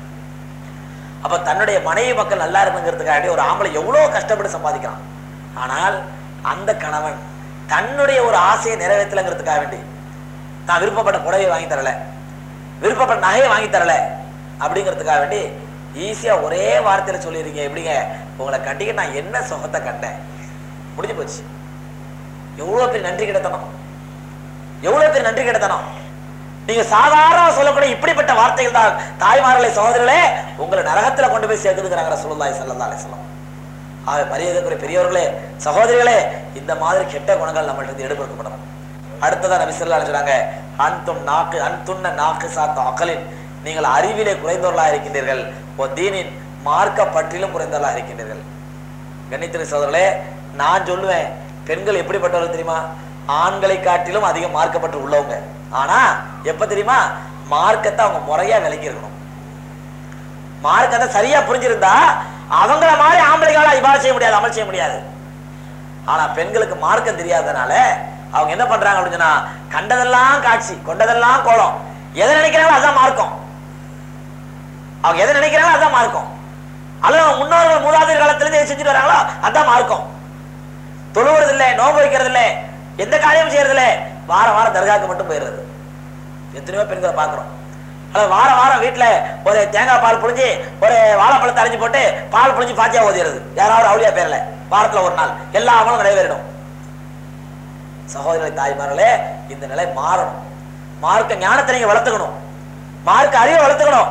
அப்ப தன்னுடைய மனைவி மக்கள் நல்லா இருக்கணுங்கிறதுக்காண்டி ஒரு ஆம்பளை எவ்வளவு கஷ்டப்பட்டு சம்பாதிக்கிறான் ஆனால் அந்த கணவன் தன்னுடைய ஒரு ஆசையை நிறைவேற்றலைங்கிறதுக்காக வேண்டி தான் விருப்பப்பட்ட புடவையை வாங்கி தரல விருப்பப்பட்ட நகையை வாங்கி தரல அப்படிங்கிறதுக்காக வேண்டி ஈஸியா ஒரே வார்த்தையில சொல்லிடுறீங்க எப்படிங்க உங்களை கட்டிக்க நான் என்ன சுகத்தை கண்டேன் முடிஞ்சு போச்சு எவ்வளவு பேர் நன்றி கிடத்தனம் எவ்வளவு பேர் நன்றி கிடத்தனம் நீங்க சாதாரண சொல்லக்கூடிய இப்படிப்பட்ட வார்த்தைகள் தான் தாய்மார்களே சகோதரர்களே உங்களை நரகத்துல கொண்டு போய் சேர்க்குதுங்கிறாங்க ரசூலுல்லாஹி ஸல்லல்லாஹு அலைஹி வஸல்லம் ஆக மரியாதைக்குரிய பெரியவர்களே சகோதரிகளே இந்த மாதிரி கெட்ட குணங்கள் நம்மள்ட்ட இருந்து எடுபடுத்தப்படணும் அடுத்ததா நபி ஸல்லல்லாஹு அலைஹி சொல்றாங்க அன்தும் நாக்கு அன்துன்ன நாக்கு சாத்த அகலின் நீங்கள் அறிவிலே குறைந்தவர்களாக இருக்கின்றீர்கள் ஓ தீனின் மார்க்க பற்றிலும் குறைந்தவர்களாக இருக்கின்றீர்கள் கணித்திர சோதரர்களே நான் சொல்லுவேன் பெண்கள் எப்படிப்பட்டவர்கள் தெரியுமா ஆண்களை காட்டிலும் அதிகம் மார்க்கப்பட்டு உள்ளவங்க ஆனா எப்ப தெரியுமா மார்க்கத்தை அவங்க முறையா விளங்கி இருக்கணும் மார்க்கத்தை சரியா புரிஞ்சிருந்தா அவங்கள மாதிரி ஆம்பளைகளால இவ்வாறு செய்ய முடியாது அமல் செய்ய முடியாது ஆனா பெண்களுக்கு மார்க்கம் தெரியாதனால அவங்க என்ன பண்றாங்க அப்படின்னு சொன்னா கண்டதெல்லாம் காட்சி கொண்டதெல்லாம் கோலம் எதை நினைக்கிறாங்களோ அதான் மார்க்கம் அவங்க எதை நினைக்கிறாங்களோ அதான் மார்க்கம் அல்லது அவங்க முன்னோர்கள் மூதாதையர் காலத்துல இருந்து எது செஞ்சுட்டு வராங்களோ அதான் மார்க்கம் தொழுவது இல்லை நோன்பு வைக்கிறது இல்லை எந்த காரியமும் செய்யறது இல்லை வாரம் வாரம் தர்காவுக்கு மட்டும் போயிடுறது எத்தனையோ பெண்களை பார்க்குறோம் அல்லது வாரம் வாரம் வீட்டுல ஒரு தேங்காய் பால் புழிஞ்சு ஒரு வாழைப்பழத்தை அரைஞ்சு போட்டு பால் புழிஞ்சு பாத்தியா ஓதிடுறது யாராவது அவுளியா பேர்ல வாரத்துல ஒரு நாள் எல்லா அமலும் நிறைவேறிடும் சகோதரி தாய்மார்களே இந்த நிலை மாறணும் மார்க்க ஞானத்தை நீங்க வளர்த்துக்கணும் மார்க்க அறிவை வளர்த்துக்கணும்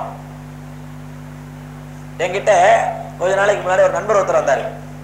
என்கிட்ட கொஞ்ச நாளைக்கு முன்னாடி ஒரு நண்பர் ஒருத்தர் வந்தாரு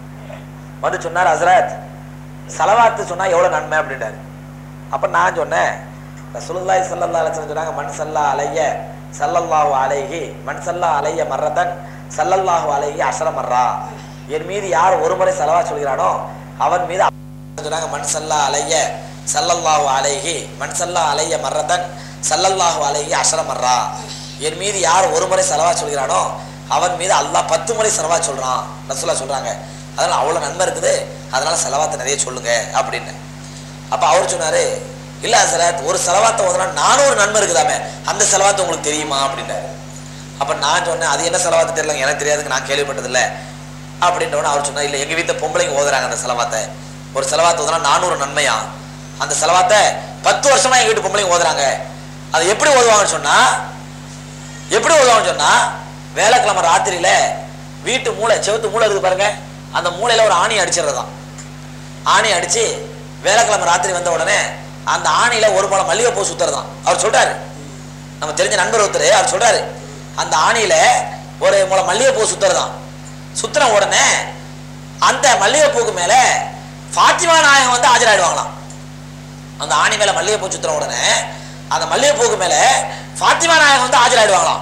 வந்து சொன்னார் ஹசரத் சலவாத்து சொன்னா எவ்வளவு நன்மை அப்படின்றாரு அப்ப நான் சொன்னேன் ரசூலுல்லாஹி ஸல்லல்லாஹு அலைஹி வஸல்லம் சொன்னாங்க மன் சல்லா அலைய ஸல்லல்லாஹு அலைஹி மன் சல்லா அலைய மர்ரதன் ஸல்லல்லாஹு அலைஹி அஷர மர்ரா என் மீது யார் ஒரு முறை செலவா சொல்கிறானோ அவன் மீது சொன்னாங்க மன் சல்லா அலைய ஸல்லல்லாஹு அலைஹி மன் சல்லா அலைய மர்ரதன் ஸல்லல்லாஹு அலைஹி அஷர மர்ரா என் மீது யார் ஒரு முறை செலவா சொல்கிறானோ அவன் மீது அல்லாஹ் பத்து முறை செலவா சொல்றான் ரசூலா சொல்றாங்க அதனால அவ்வளவு நன்மை இருக்குது அதனால செலவாத்தை நிறைய சொல்லுங்க அப்படின்னு அப்ப அவர் சொன்னாரு இல்ல சரத் ஒரு செலவாத்தை ஓதுனா நானூறு நன்மை இருக்குதாமே அந்த செலவாத்து உங்களுக்கு தெரியுமா அப்படின்னாரு அப்ப நான் சொன்னேன் அது என்ன செலவாத்து தெரியல எனக்கு தெரியாதுங்க நான் கேள்விப்பட்டதில்ல அப்படின்றவன அவர் சொன்னார் இல்ல எங்க வீட்டுல பொம்பளைங்க ஓதுறாங்க அந்த செலவாத்தை ஒரு செலவாத்து ஓதுனா நானூறு நன்மையா அந்த செலவாத்தை பத்து வருஷமா எங்க வீட்டு பொம்பளைங்க ஓதுறாங்க அதை எப்படி ஓதுவாங்கன்னு சொன்னா எப்படி ஓதுவாங்கன்னு சொன்னா வேலைக்கிழமை ராத்திரியில வீட்டு மூளை செவுத்து மூளை இருக்குது பாருங்க அந்த மூளையில ஒரு ஆணி அடிச்சிடுறதாம் ஆணி அடிச்சு வேலைக்கிழமை ராத்திரி வந்த உடனே அந்த ஆணியில ஒரு முளை மல்லிகைப்பூ சுத்துறதாம் அவர் சொல்றாரு நம்ம தெரிஞ்ச நண்பர் ஒருத்தர் அவர் சொல்றாரு அந்த ஆணியில ஒரு முளை மல்லிகைப்பூ சுத்துறதாம் சுத்துன உடனே அந்த மல்லிகைப்பூக்கு மேல ஃபாத்திமா நாயகம் வந்து ஆஜராயிடுவாங்களாம் அந்த ஆணி மேல மல்லிகைப்பூ சுத்துற உடனே அந்த மல்லிகைப்பூக்கு மேல ஃபாத்திமா நாயகம் வந்து ஆஜராயிடுவாங்களாம்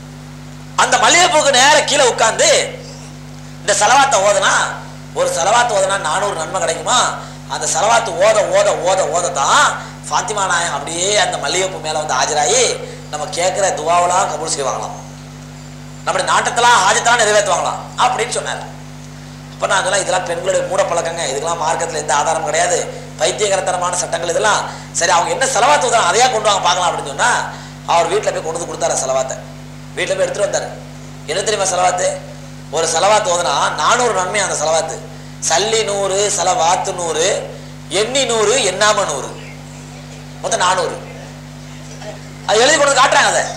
அந்த மல்லிகைப்பூக்கு நேர கீழே உட்கார்ந்து இந்த செலவாத்தை ஓதுனா ஒரு செலவாத்து ஓதுனா நானூறு நன்மை கிடைக்குமா அந்த செலவாத்து ஓத ஓத ஓத ஓத தான் ஃபாத்திமா நாயகம் அப்படியே அந்த மல்லிகைப்பூ மேல வந்து ஆஜராகி நம்ம கேட்கிற துவாவெல்லாம் கபூல் செய்வாங்களாம் நம்முடைய நாட்டத்தெல்லாம் ஹாஜத்தெல்லாம் நிறைவேற்றுவாங்களாம் அப்படின்னு சொன்னார் அப்ப நான் அதெல்லாம் இதெல்லாம் பெண்களுடைய மூட பழக்கங்க இதுக்கெல்லாம் மார்க்கத்துல எந்த ஆதாரம் கிடையாது பைத்தியகரத்தனமான சட்டங்கள் இதெல்லாம் சரி அவங்க என்ன செலவாத்து ஓதுறாங்க அதையா கொண்டு வாங்க பார்க்கலாம் அப்படின்னு சொன்னா அவர் வீட்டில் போய் கொண்டு வந்து கொடுத்தாரு செலவாத்தை வீட்டில் போய் எடுத்துட்டு வந்தாரு என்ன தெரியுமா செலவாத்து ஒரு செலவாத்து ஓதுனா நானூறு நன்மை அந்த செலவாத்து சல்லி நூறு செலவாத்து நூறு எண்ணி நூறு எண்ணாம நூறு மொத்தம் நானூறு அது எழுதி கொண்டு வந்து காட்டுறாங்க அதை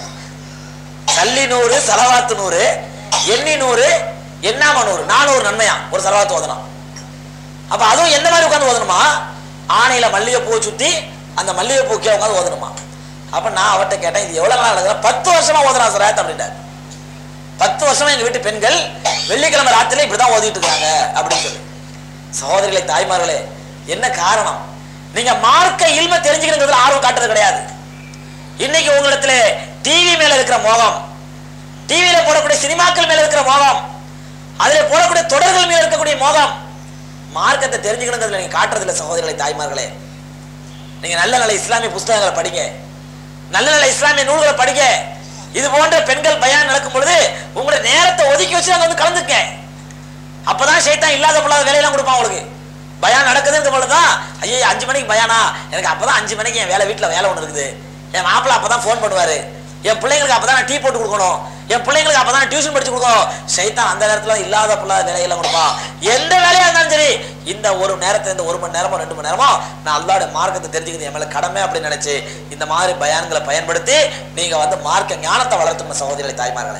சல்லி நூறு செலவாத்து நூறு எண்ணி நூறு எண்ணாம நூறு நானூறு நன்மையா ஒரு செலவாத்து ஓதணும் அப்ப அதுவும் எந்த மாதிரி உட்காந்து ஓதணுமா ஆணையில மல்லிகைப்பூ சுத்தி அந்த மல்லிகைப்பூ கீழே உட்காந்து ஓதணுமா அப்ப நான் அவர்கிட்ட கேட்டேன் இது எவ்வளவு நாள் நடக்குது பத்து வருஷமா ஓதுனா சார் அப்படின்ட்டார் பத்து வருஷமா எங்க வீட்டு பெண்கள் வெள்ளிக்கிழமை ராத்திரில இப்படிதான் ஓதிட்டு இருக்காங்க அப்படின்னு சொல்லி சகோதரிகளே தாய்மார்களே என்ன காரணம் நீங்க மார்க்க இல்ம தெரிஞ்சுக்கிறதுல ஆர்வம் காட்டுறது கிடையாது இன்னைக்கு உங்களிடத்துல டிவி மேல இருக்கிற மோகம் டிவியில போடக்கூடிய சினிமாக்கள் மேல இருக்கிற மோகம் அதுல போடக்கூடிய தொடர்கள் மேல இருக்கக்கூடிய மோகம் மார்க்கத்தை தெரிஞ்சுக்கணுங்கிறதுல நீங்க காட்டுறது இல்லை சகோதரிகளை தாய்மார்களே நீங்க நல்ல நல்ல இஸ்லாமிய புஸ்தகங்களை படிங்க நல்ல நல்ல இஸ்லாமிய நூல்களை படிங்க இது போன்ற பெண்கள் பயான் நடக்கும் பொழுது உங்களுடைய நேரத்தை ஒதுக்கி வச்சு அங்க வந்து கலந்துக்க அப்பதான் சைத்தான் இல்லாத பொல்லாத வேலையெல்லாம் கொடுப்பான் உங்களுக்கு பயான் நடக்குதுன்ற பொழுதுதான் ஐயோ அஞ்சு மணிக்கு பயானா எனக்கு அப்பதான் அஞ்சு மணிக்கு என் வேலை வீட்டுல வேலை ஒன்று இருக்குது என் மாப்பிள்ள அப்பதான் ஃபோன் பண்ணுவாரு என் பிள்ளைங்களுக்கு அப்பதான் நான் டீ போட்டு கொடுக்கணும் என் பிள்ளைங்களுக்கு அப்பதான் டியூஷன் படிச்சு கொடுக்கணும் சைத்தான் அந்த நேரத்துல இல்லாத பொல்லாத வேலையெல்லாம் கொடுப்பான் எந்த வேலையா இருந்தாலும் சரி இந்த ஒரு நேரத்தை இந்த ஒரு மணி நேரமோ ரெண்டு மணி நேரமோ நான் அல்லாட மார்க்கத்தை தெரிஞ்சுக்கிறது என் மேல கடமை அப்படின்னு நினைச்சு இந்த மாதிரி பயான்களை பயன்படுத்தி நீங்க வந்து மார்க்க ஞானத்தை வளர்த்துக்கணும் சகோதரிகளை தாய்மார்களே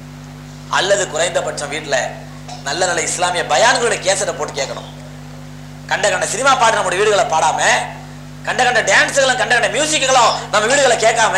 அல்லது குறைந்தபட்சம் வீட்டுல நல்ல நல்ல இஸ்லாமிய பயான்களுடைய கேசட்டை போட்டு கேட்கணும் கண்ட கண்ட சினிமா பாட்டு நம்முடைய வீடுகளை பாடாம கண்ட கண்ட டான்ஸுகளும் கண்ட கண்ட மியூசிக்குகளும் நம்ம வீடுகளை கேட்காம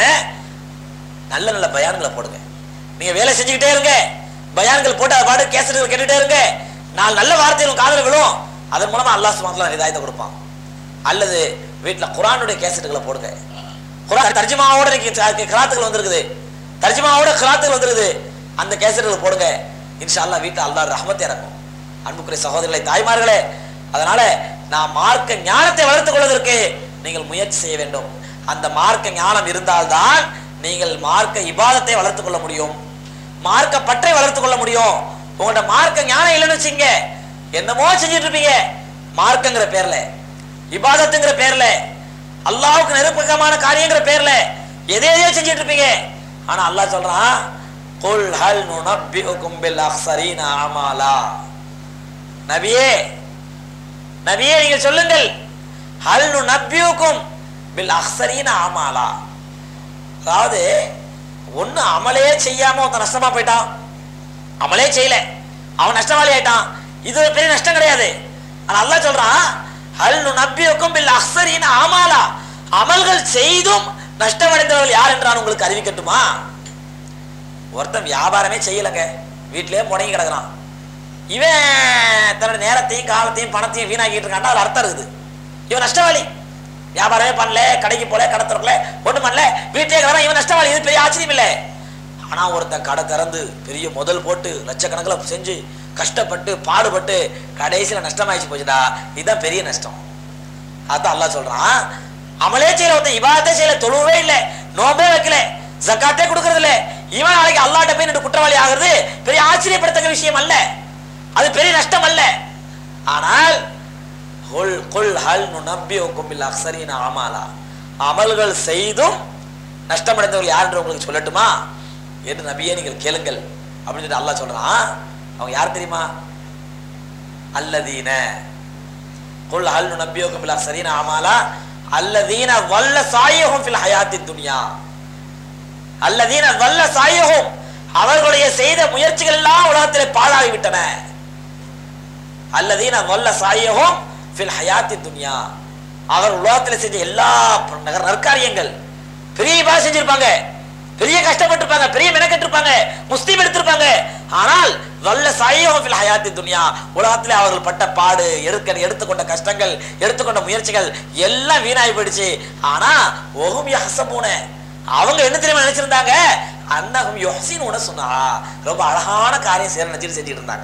நல்ல நல்ல பயான்களை போடுங்க நீங்க வேலை செஞ்சுக்கிட்டே இருங்க பயான்கள் போட்டு அதை பாட்டு கேசட்டுகள் கேட்டுட்டே இருங்க நாலு நல்ல வார்த்தைகள் காதல் விழும் அதன் மூலமா அல்லாஹ் சுமத்துல இதாயத்தை கொடுப்பான் அல்லது வீட்டுல குரானுடைய கேசட்டுகளை போடுங்க குரான் தர்ஜிமாவோட இன்னைக்கு கிராத்துகள் வந்திருக்குது தர்ஜிமாவோட கிராத்துகள் வந்திருக்குது அந்த கேசட்டுகளை போடுங்க இன்ஷா அல்லாஹ் வீட்டுல அல்லாஹ் ரஹமத் இறங்கும் அன்புக்குரிய சகோதரர்களை தாய்மார்களே அதனால நான் மார்க்க ஞானத்தை வளர்த்துக் கொள்வதற்கு நீங்கள் முயற்சி செய்ய வேண்டும் அந்த மார்க்க ஞானம் இருந்தால்தான் நீங்கள் மார்க்க இபாதத்தை வளர்த்துக் கொள்ள முடியும் மார்க்க பற்றை வளர்த்துக் கொள்ள முடியும் உங்கள்ட்ட மார்க்க ஞானம் இல்லைன்னு வச்சுங்க என்னமோ செஞ்சுட்டு இருப்பீங்க மார்க்கங்கிற பேர்ல இபாதத்துங்கிற பேர்ல அல்லாஹ்வுக்கு நெருக்கமான காரியங்கிற பேர்ல எதை எதையோ செஞ்சுட்டு இருப்பீங்க ஆனா அல்லாஹ் சொல்றான் குல் ஹல் நுனப்பிஉக்கும் பில் அக்ஸரீன அமாலா நபியே நபியே நீங்கள் சொல்லுங்கள் ஹல் நுனப்பியுக்கும் பில் அக்ஸரீன அமாலா அதாவது ஒண்ணு அமலே செய்யாம ஒருத்தன் நஷ்டமா போயிட்டான் அமலே செய்யல அவன் நஷ்டவாளி ஆயிட்டான் இது ஒரு பெரிய நஷ்டம் கிடையாது ஆனா அல்லாஹ் சொல்றான் ஹல் நுனப்பியுக்கும் பில் அக்ஸரீன அமாலா அமல்கள் செய்தும் நஷ்டமடைந்தவர்கள் யார் என்றான் உங்களுக்கு அறிவிக்கட்டுமா ஒருத்தன் வியாபாரமே செய்யலங்க வீட்டிலேயே முடங்கி கிடக்குறான் இவன் தன்னோட நேரத்தையும் காலத்தையும் பணத்தையும் வீணாக்கிட்டு இருக்கான்டா அது அர்த்தம் இருக்குது இவன் நஷ்டவாளி வியாபாரமே பண்ணல கடைக்கு போல கடை திறக்கல ஒன்றும் பண்ணல வீட்டிலே கிடக்குறான் இவன் நஷ்டவாளி இது பெரிய ஆச்சரியம் இல்லை ஆனா ஒருத்தன் கடை திறந்து பெரிய முதல் போட்டு லட்சக்கணக்கில் செஞ்சு கஷ்டப்பட்டு பாடுபட்டு கடைசியில் நஷ்டமாயிடுச்சு போச்சுடா இதுதான் பெரிய நஷ்டம் அதான் அல்லாஹ் சொல்றான் அமலே செய்யல ஒருத்தன் இபாதத்தே செய்யல தொழுவே இல்லை நோம்பே வைக்கல ஜக்காத்தே கொடுக்கறது இல்ல இவன் நாளைக்கு அல்லாட்ட போய் நின்று குற்றவாளி ஆகுறது பெரிய ஆச்சரியப்படத்தக்க விஷயம் அல்ல அது பெரிய நஷ்டம் அல்ல ஆனால் கொல் கொல் ஹல் நுனப்பியுக்கும் பில் அக்ஸரீன அமாலா அமல்கள் செய்தும் நஷ்டமடைந்தவர்கள் யார் என்று உங்களுக்கு சொல்லட்டுமா என்று நபியே நீங்கள் கேளுங்கள் அப்படின்னு சொல்லிட்டு அல்லாஹ் சொல்றான் அவங்க யார் தெரியுமா அல்லதீன குல் ஹல் நுனப்பியுக்கும் பில் அக்ஸரீன அமாலா அல்லதீன வல்ல சாயஹும் ஃபில் ஹயாத்தி துனியா அல்லதீன வல்ல சாயஹும் அவர்களுடைய செய்த முயற்சிகள் எல்லாம் உலகத்திலே பாழாகி விட்டன அல்லதீன வல்ல சாயஹும் ஃபில் ஹயாத்தி துனியா அவர் உலகத்தில் செஞ்ச எல்லா நகர் நற்காரியங்கள் பெரிய இபாதத் செஞ்சிருப்பாங்க பெரிய கஷ்டப்பட்டிருப்பாங்க பெரிய மெனக்கெட்டிருப்பாங்க முஸ்லீம் எடுத்திருப்பாங்க ஆனால் வல்ல சாயஹும் ஃபில் ஹயாத்தி துனியா உலகத்திலே அவர்கள் பட்ட பாடு எடுக்க எடுத்துக்கொண்ட கஷ்டங்கள் எடுத்துக்கொண்ட முயற்சிகள் எல்லாம் வீணாகி போயிடுச்சு ஆனா ஒஹும் யஹ்சபூன அவங்க என்ன தெரியுமா நினைச்சிருந்தாங்க அன்னகும் யொஹ்சின்னு சொன்னா ரொம்ப அழகான காரியம் செய்ய நினைச்சிட்டு செஞ்சுட்டு இருந்தாங்க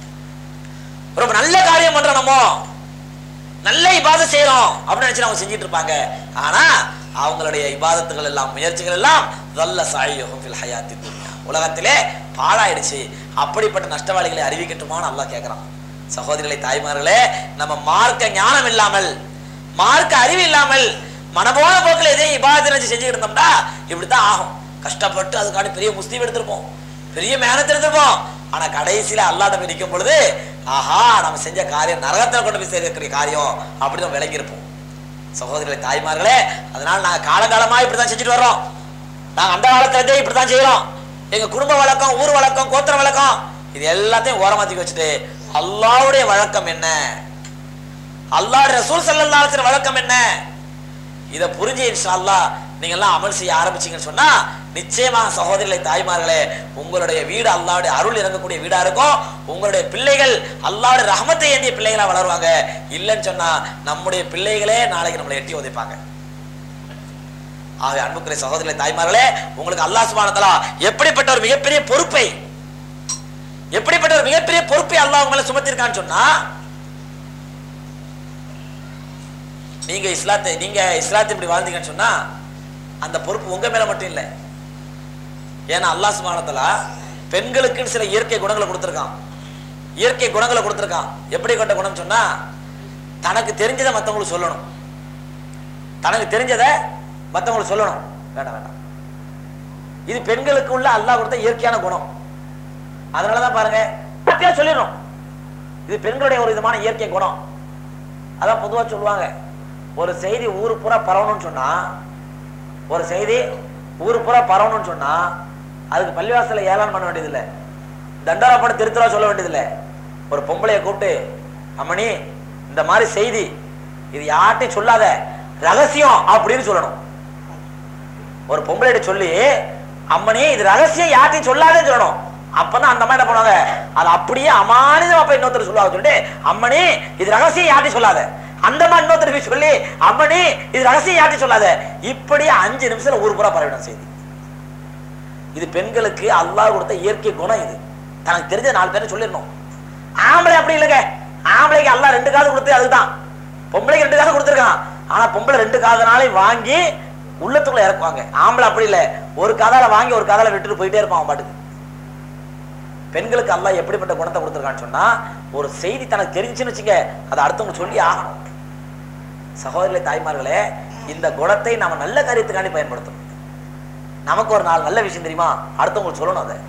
ரொம்ப நல்ல காரியம் பண்றோம் நம்ம நல்ல இபாதத் செய்யறோம் அப்படின்னு நினைச்சு அவங்க செஞ்சிட்டு இருப்பாங்க ஆனா அவங்களுடைய இபாதத்துகள் எல்லாம் முயற்சிகள் எல்லாம் வல்ல சாயும் ஃபில் ஹயாத்தி துன்யா உலகத்திலே பாழாயிடுச்சு அப்படிப்பட்ட நஷ்டவாளிகளை அறிவிக்கட்டுமான்னு அல்லாஹ் கேட்கிறான் சகோதரிகளை தாய்மார்களே நம்ம மார்க்க ஞானம் இல்லாமல் மார்க்க அறிவு இல்லாமல் மனபோன போக்கில் எதையும் இபாதத்தை நினைச்சு செஞ்சுக்கிட்டு இருந்தோம்னா இப்படித்தான் ஆகும் கஷ்டப்பட்டு அதுக்காண்டி பெரிய முஸ்லீம் எடுத்திருப்போம் பெரிய மேனத்தை எடுத்திருப்போம் ஆனா கடைசியில அல்லாட்ட போய் நிற்கும் பொழுது ஆஹா நம்ம செஞ்ச காரியம் நரகத்தில் கொண்டு போய் சேர்க்கிற காரியம் அப்படி நம்ம விளங்கியிருப்போம் சகோதரிகளை தாய்மார்களே அதனால நாங்க காலங்காலமா இப்படிதான் செஞ்சுட்டு வர்றோம் நாங்க அந்த காலத்துல இருந்தே இப்படிதான் செய்யறோம் எங்க குடும்ப வழக்கம் ஊர் வழக்கம் கோத்திர வழக்கம் இது எல்லாத்தையும் ஓரமாத்தி வச்சுட்டு அல்லாவுடைய வழக்கம் என்ன அல்லாஹ் ரசூல் ஸல்லல்லாஹு அலைஹி வஸல்லம் வழக்கம் என்ன இதை புரிஞ்சு இன்ஷா அல்லாஹ் நீங்க எல்லாம் அமல் செய்ய ஆரம்பிச்சீங்கன்னு சொன்னா நிச்சயமாக சகோதரிகளை தாய்மார்களே உங்களுடைய வீடு அல்லாவுடைய அருள் இறங்கக்கூடிய வீடா இருக்கும் உங்களுடைய பிள்ளைகள் அல்லாவுடைய ரஹமத்தை ஏந்திய பிள்ளைகளா வளருவாங்க இல்லைன்னு சொன்னா நம்முடைய பிள்ளைகளே நாளைக்கு நம்மளை எட்டி உதைப்பாங்க ஆகவே அன்புக்குரிய சகோதரிகளை தாய்மார்களே உங்களுக்கு அல்லாஹ் சுப்ஹானஹு வ தஆலா எப்படிப்பட்ட ஒரு மிகப்பெரிய பொறுப்பை எப்படிப்பட்ட ஒரு மிகப்பெரிய பொறுப்பை அல்லாஹ் உங்களை சுமத்திருக்கான்னு சொன்னா நீங்க இஸ்லாத்தை நீங்க இஸ்லாத்தை இப்படி வாழ்ந்தீங்கன்னு சொன்னா அந்த பொறுப்பு உங்க மேல மட்டும் இல்லை ஏன்னா அல்லாஹ் சுபானத்துல பெண்களுக்குன்னு சில இயற்கை குணங்களை கொடுத்துருக்கான் இயற்கை குணங்களை கொடுத்துருக்கான் எப்படி கொண்ட குணம் சொன்னா தனக்கு தெரிஞ்சதை மற்றவங்களுக்கு சொல்லணும் தனக்கு தெரிஞ்சதை மற்றவங்களுக்கு சொல்லணும் வேண்டாம் வேண்டாம் இது பெண்களுக்கு உள்ள அல்லாஹ் கொடுத்த இயற்கையான குணம் அதனாலதான் பாருங்க வார்த்தையா சொல்லிடணும் இது பெண்களுடைய ஒரு விதமான இயற்கை குணம் அதான் பொதுவா சொல்லுவாங்க ஒரு செய்தி ஊரு பூரா பரவணும்னு சொன்னா ஒரு செய்தி ஊரு பூரா பரவணும்னு சொன்னா அதுக்கு பள்ளிவாசல்ல ஏலான் பண்ண வேண்டியதில்லை தண்டோரா படம் திருத்தரா சொல்ல வேண்டியதில்லை ஒரு பொம்பளைய கூப்பிட்டு அம்மணி இந்த மாதிரி செய்தி இது யார்ட்டையும் சொல்லாத ரகசியம் அப்படின்னு சொல்லணும் ஒரு பொம்பளைகிட்ட சொல்லி அம்மனி இது ரகசியம் யார்ட்டையும் சொல்லாதேன்னு சொல்லணும் அப்பதான் அந்த மாதிரி என்ன பண்ணுவாங்க அது அப்படியே அமானிதமா போய் இன்னொருத்தர் சொல்லுவாங்க சொல்லிட்டு அம்மனி இது ரகசியம் யார்ட்டையும் சொல்லாத அந்த மாதிரி இன்னொருத்தர் போய் சொல்லி அம்மனி இது ரகசியம் யார்ட்டையும் சொல்லாத இப்படியே அஞ்சு நிமிஷத்துல ஊர் பூரா பரவிடும் செய்தி இது பெண்களுக்கு அல்லாஹ் கொடுத்த இயற்கை குணம் இது தனக்கு தெரிஞ்ச நாலு பேரை சொல்லிடணும் ஆம்பளை அப்படி இல்லைங்க ஆம்பளைக்கு அல்லாஹ் ரெண்டு காது கொடுத்து அதுதான் பொம்பளைக்கு ரெண்டு காது கொடுத்துருக்கான் ஆனா பொம்பளை ரெண்டு காதனாலே வாங்கி உள்ளத்துக்குள்ள இறக்குவாங்க ஆம்பளை அப்படி இல்லை ஒரு காதால வாங்கி ஒரு காதால விட்டுட்டு போயிட்டே இருப்பான் அவன் பாட்டுக்கு பெண்களுக்கு அல்லாஹ் எப்படிப்பட்ட குணத்தை கொடுத்துருக்கான்னு சொன்னா ஒரு செய்தி தனக்கு தெரிஞ்சுன்னு வச்சுங்க அதை அடுத்தவங்க சொல்லி ஆகணும் சகோதரி தாய்மார்களே இந்த குணத்தை நாம நல்ல காரியத்துக்காண்டி பயன்படுத்தணும் நமக்கு ஒரு நாள் நல்ல விஷயம் தெரியுமா அடுத்தவங்களுக்கு சொல்லணும் அதை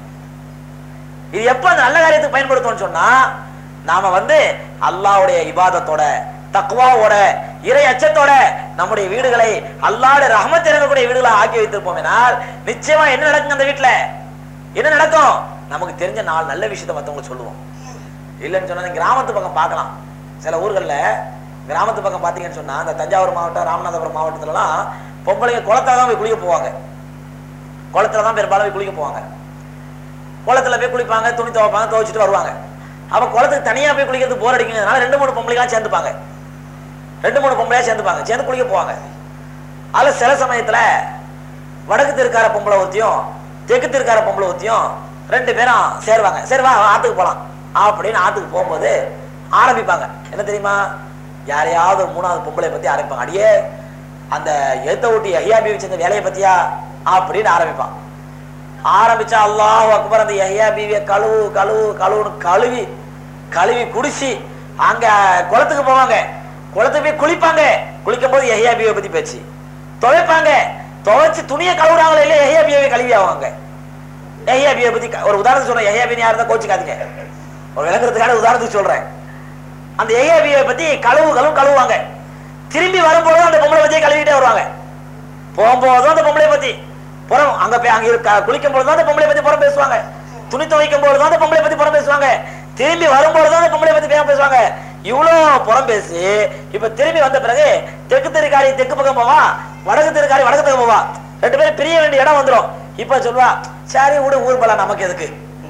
இது எப்ப அந்த நல்ல காரியத்துக்கு பயன்படுத்தணும்னு சொன்னா நாம வந்து அல்லாஹ்வுடைய இபாதத்தோட தக்வாவோட இறை அச்சத்தோட நம்முடைய வீடுகளை அல்லாஹ்வுடைய ரஹமத் இறங்கக்கூடிய வீடுகளை ஆக்கி வைத்திருப்போம் என்றால் நிச்சயமா என்ன நடக்கும் அந்த வீட்டுல என்ன நடக்கும் நமக்கு தெரிஞ்ச நாலு நல்ல விஷயத்தை மத்தவங்களுக்கு சொல்லுவோம் இல்லைன்னு சொன்னா நீங்க கிராமத்து பக்கம் பார்க்கலாம் சில ஊர்கள்ல கிராமத்து பக்கம் பாத்தீங்கன்னு சொன்னா இந்த தஞ்சாவூர் மாவட்டம் ராமநாதபுரம் மாவட்டத்துலலாம் பொம்பளைங்க குளத்துல தான் போய் குளிக்க போவாங்க குளத்துல தான் பெரும்பாலும் போய் குளிக்க போவாங்க குளத்துல போய் குளிப்பாங்க துணி துவைப்பாங்க துவைச்சிட்டு வருவாங்க அப்ப குளத்துக்கு தனியா போய் குளிக்கிறது போர் அடிக்கிறதுனால ரெண்டு மூணு பொம்பளைலாம் சேர்ந்துப்பாங்க ரெண்டு மூணு பொம்பளையா சேர்ந்துப்பாங்க சேர்ந்து குளிக்க போவாங்க அதுல சில சமயத்துல வடக்கு தெற்கார பொம்பளை ஒருத்தியும் தெற்கு தெற்கார பொம்பளை ஒருத்தியும் ரெண்டு பேரும் சேருவாங்க சரி வா ஆத்துக்கு போலாம் அப்படின்னு ஆத்துக்கு போகும்போது ஆரம்பிப்பாங்க என்ன தெரியுமா யாரையாவது ஒரு மூணாவது பொம்பளை பத்தி ஆரம்பிப்பாங்க அடியே அந்த ஏத்த ஊட்டி ஐயாபி வச்சிருந்த வேலையை பத்தியா அப்படின்னு ஆரம்பிப்பான் ஆரம்பிச்சா அல்லாஹ் அக்பர் அந்த யஹ்யா பீவிய கழுவு கழுவு கழுவுன்னு கழுவி கழுவி குடிச்சு அங்க குளத்துக்கு போவாங்க குளத்துக்கு போய் குளிப்பாங்க குளிக்கும் போது யஹ்யா பீவியை பத்தி பேச்சு துவைப்பாங்க துவைச்சு துணியை கழுவுறாங்களே இல்லையா யஹ்யா பீவியை கழுவி ஆவாங்க யஹ்யா பீவியை பத்தி க- ஒரு உதாரணத்துக்கு சொல்றேன் யஹ்யா பீனி யாரும் கோச்சிக்காதீங்க ஒரு விளங்குறதுக்கான உதாரணத்துக்கு சொல்றேன் அந்த யஹ்யா பீவியை பத்தி கழுவு கழுவு கழுவுவாங்க திரும்பி வரும்போது அந்த பொம்பளை பத்தியே கழுவிட்டே வருவாங்க போகும்போதும் அந்த பொம்பளை பத்தி புறம் அங்க போய் அங்க இருக்க குளிக்கும் பொழுது அந்த பொம்பளை பத்தி புறம் பேசுவாங்க துணி துவைக்கும் பொழுது அந்த பொம்பளை பத்தி புறம் பேசுவாங்க திரும்பி வரும்பொழுது அந்த பொம்பளை பத்தி பேரம் பேசுவாங்க இவ்வளவு புறம் பேசி இப்ப திரும்பி வந்த பிறகு தெற்கு தெருக்காரி தெற்கு பக்கம் போவா வடக்கு தெருக்காரி வடக்கு பக்கம் போவா ரெண்டு பேரும் பிரிய வேண்டிய இடம் வந்துரும் இப்ப சொல்லுவா சரி விடு ஊர் பலம் நமக்கு எதுக்கு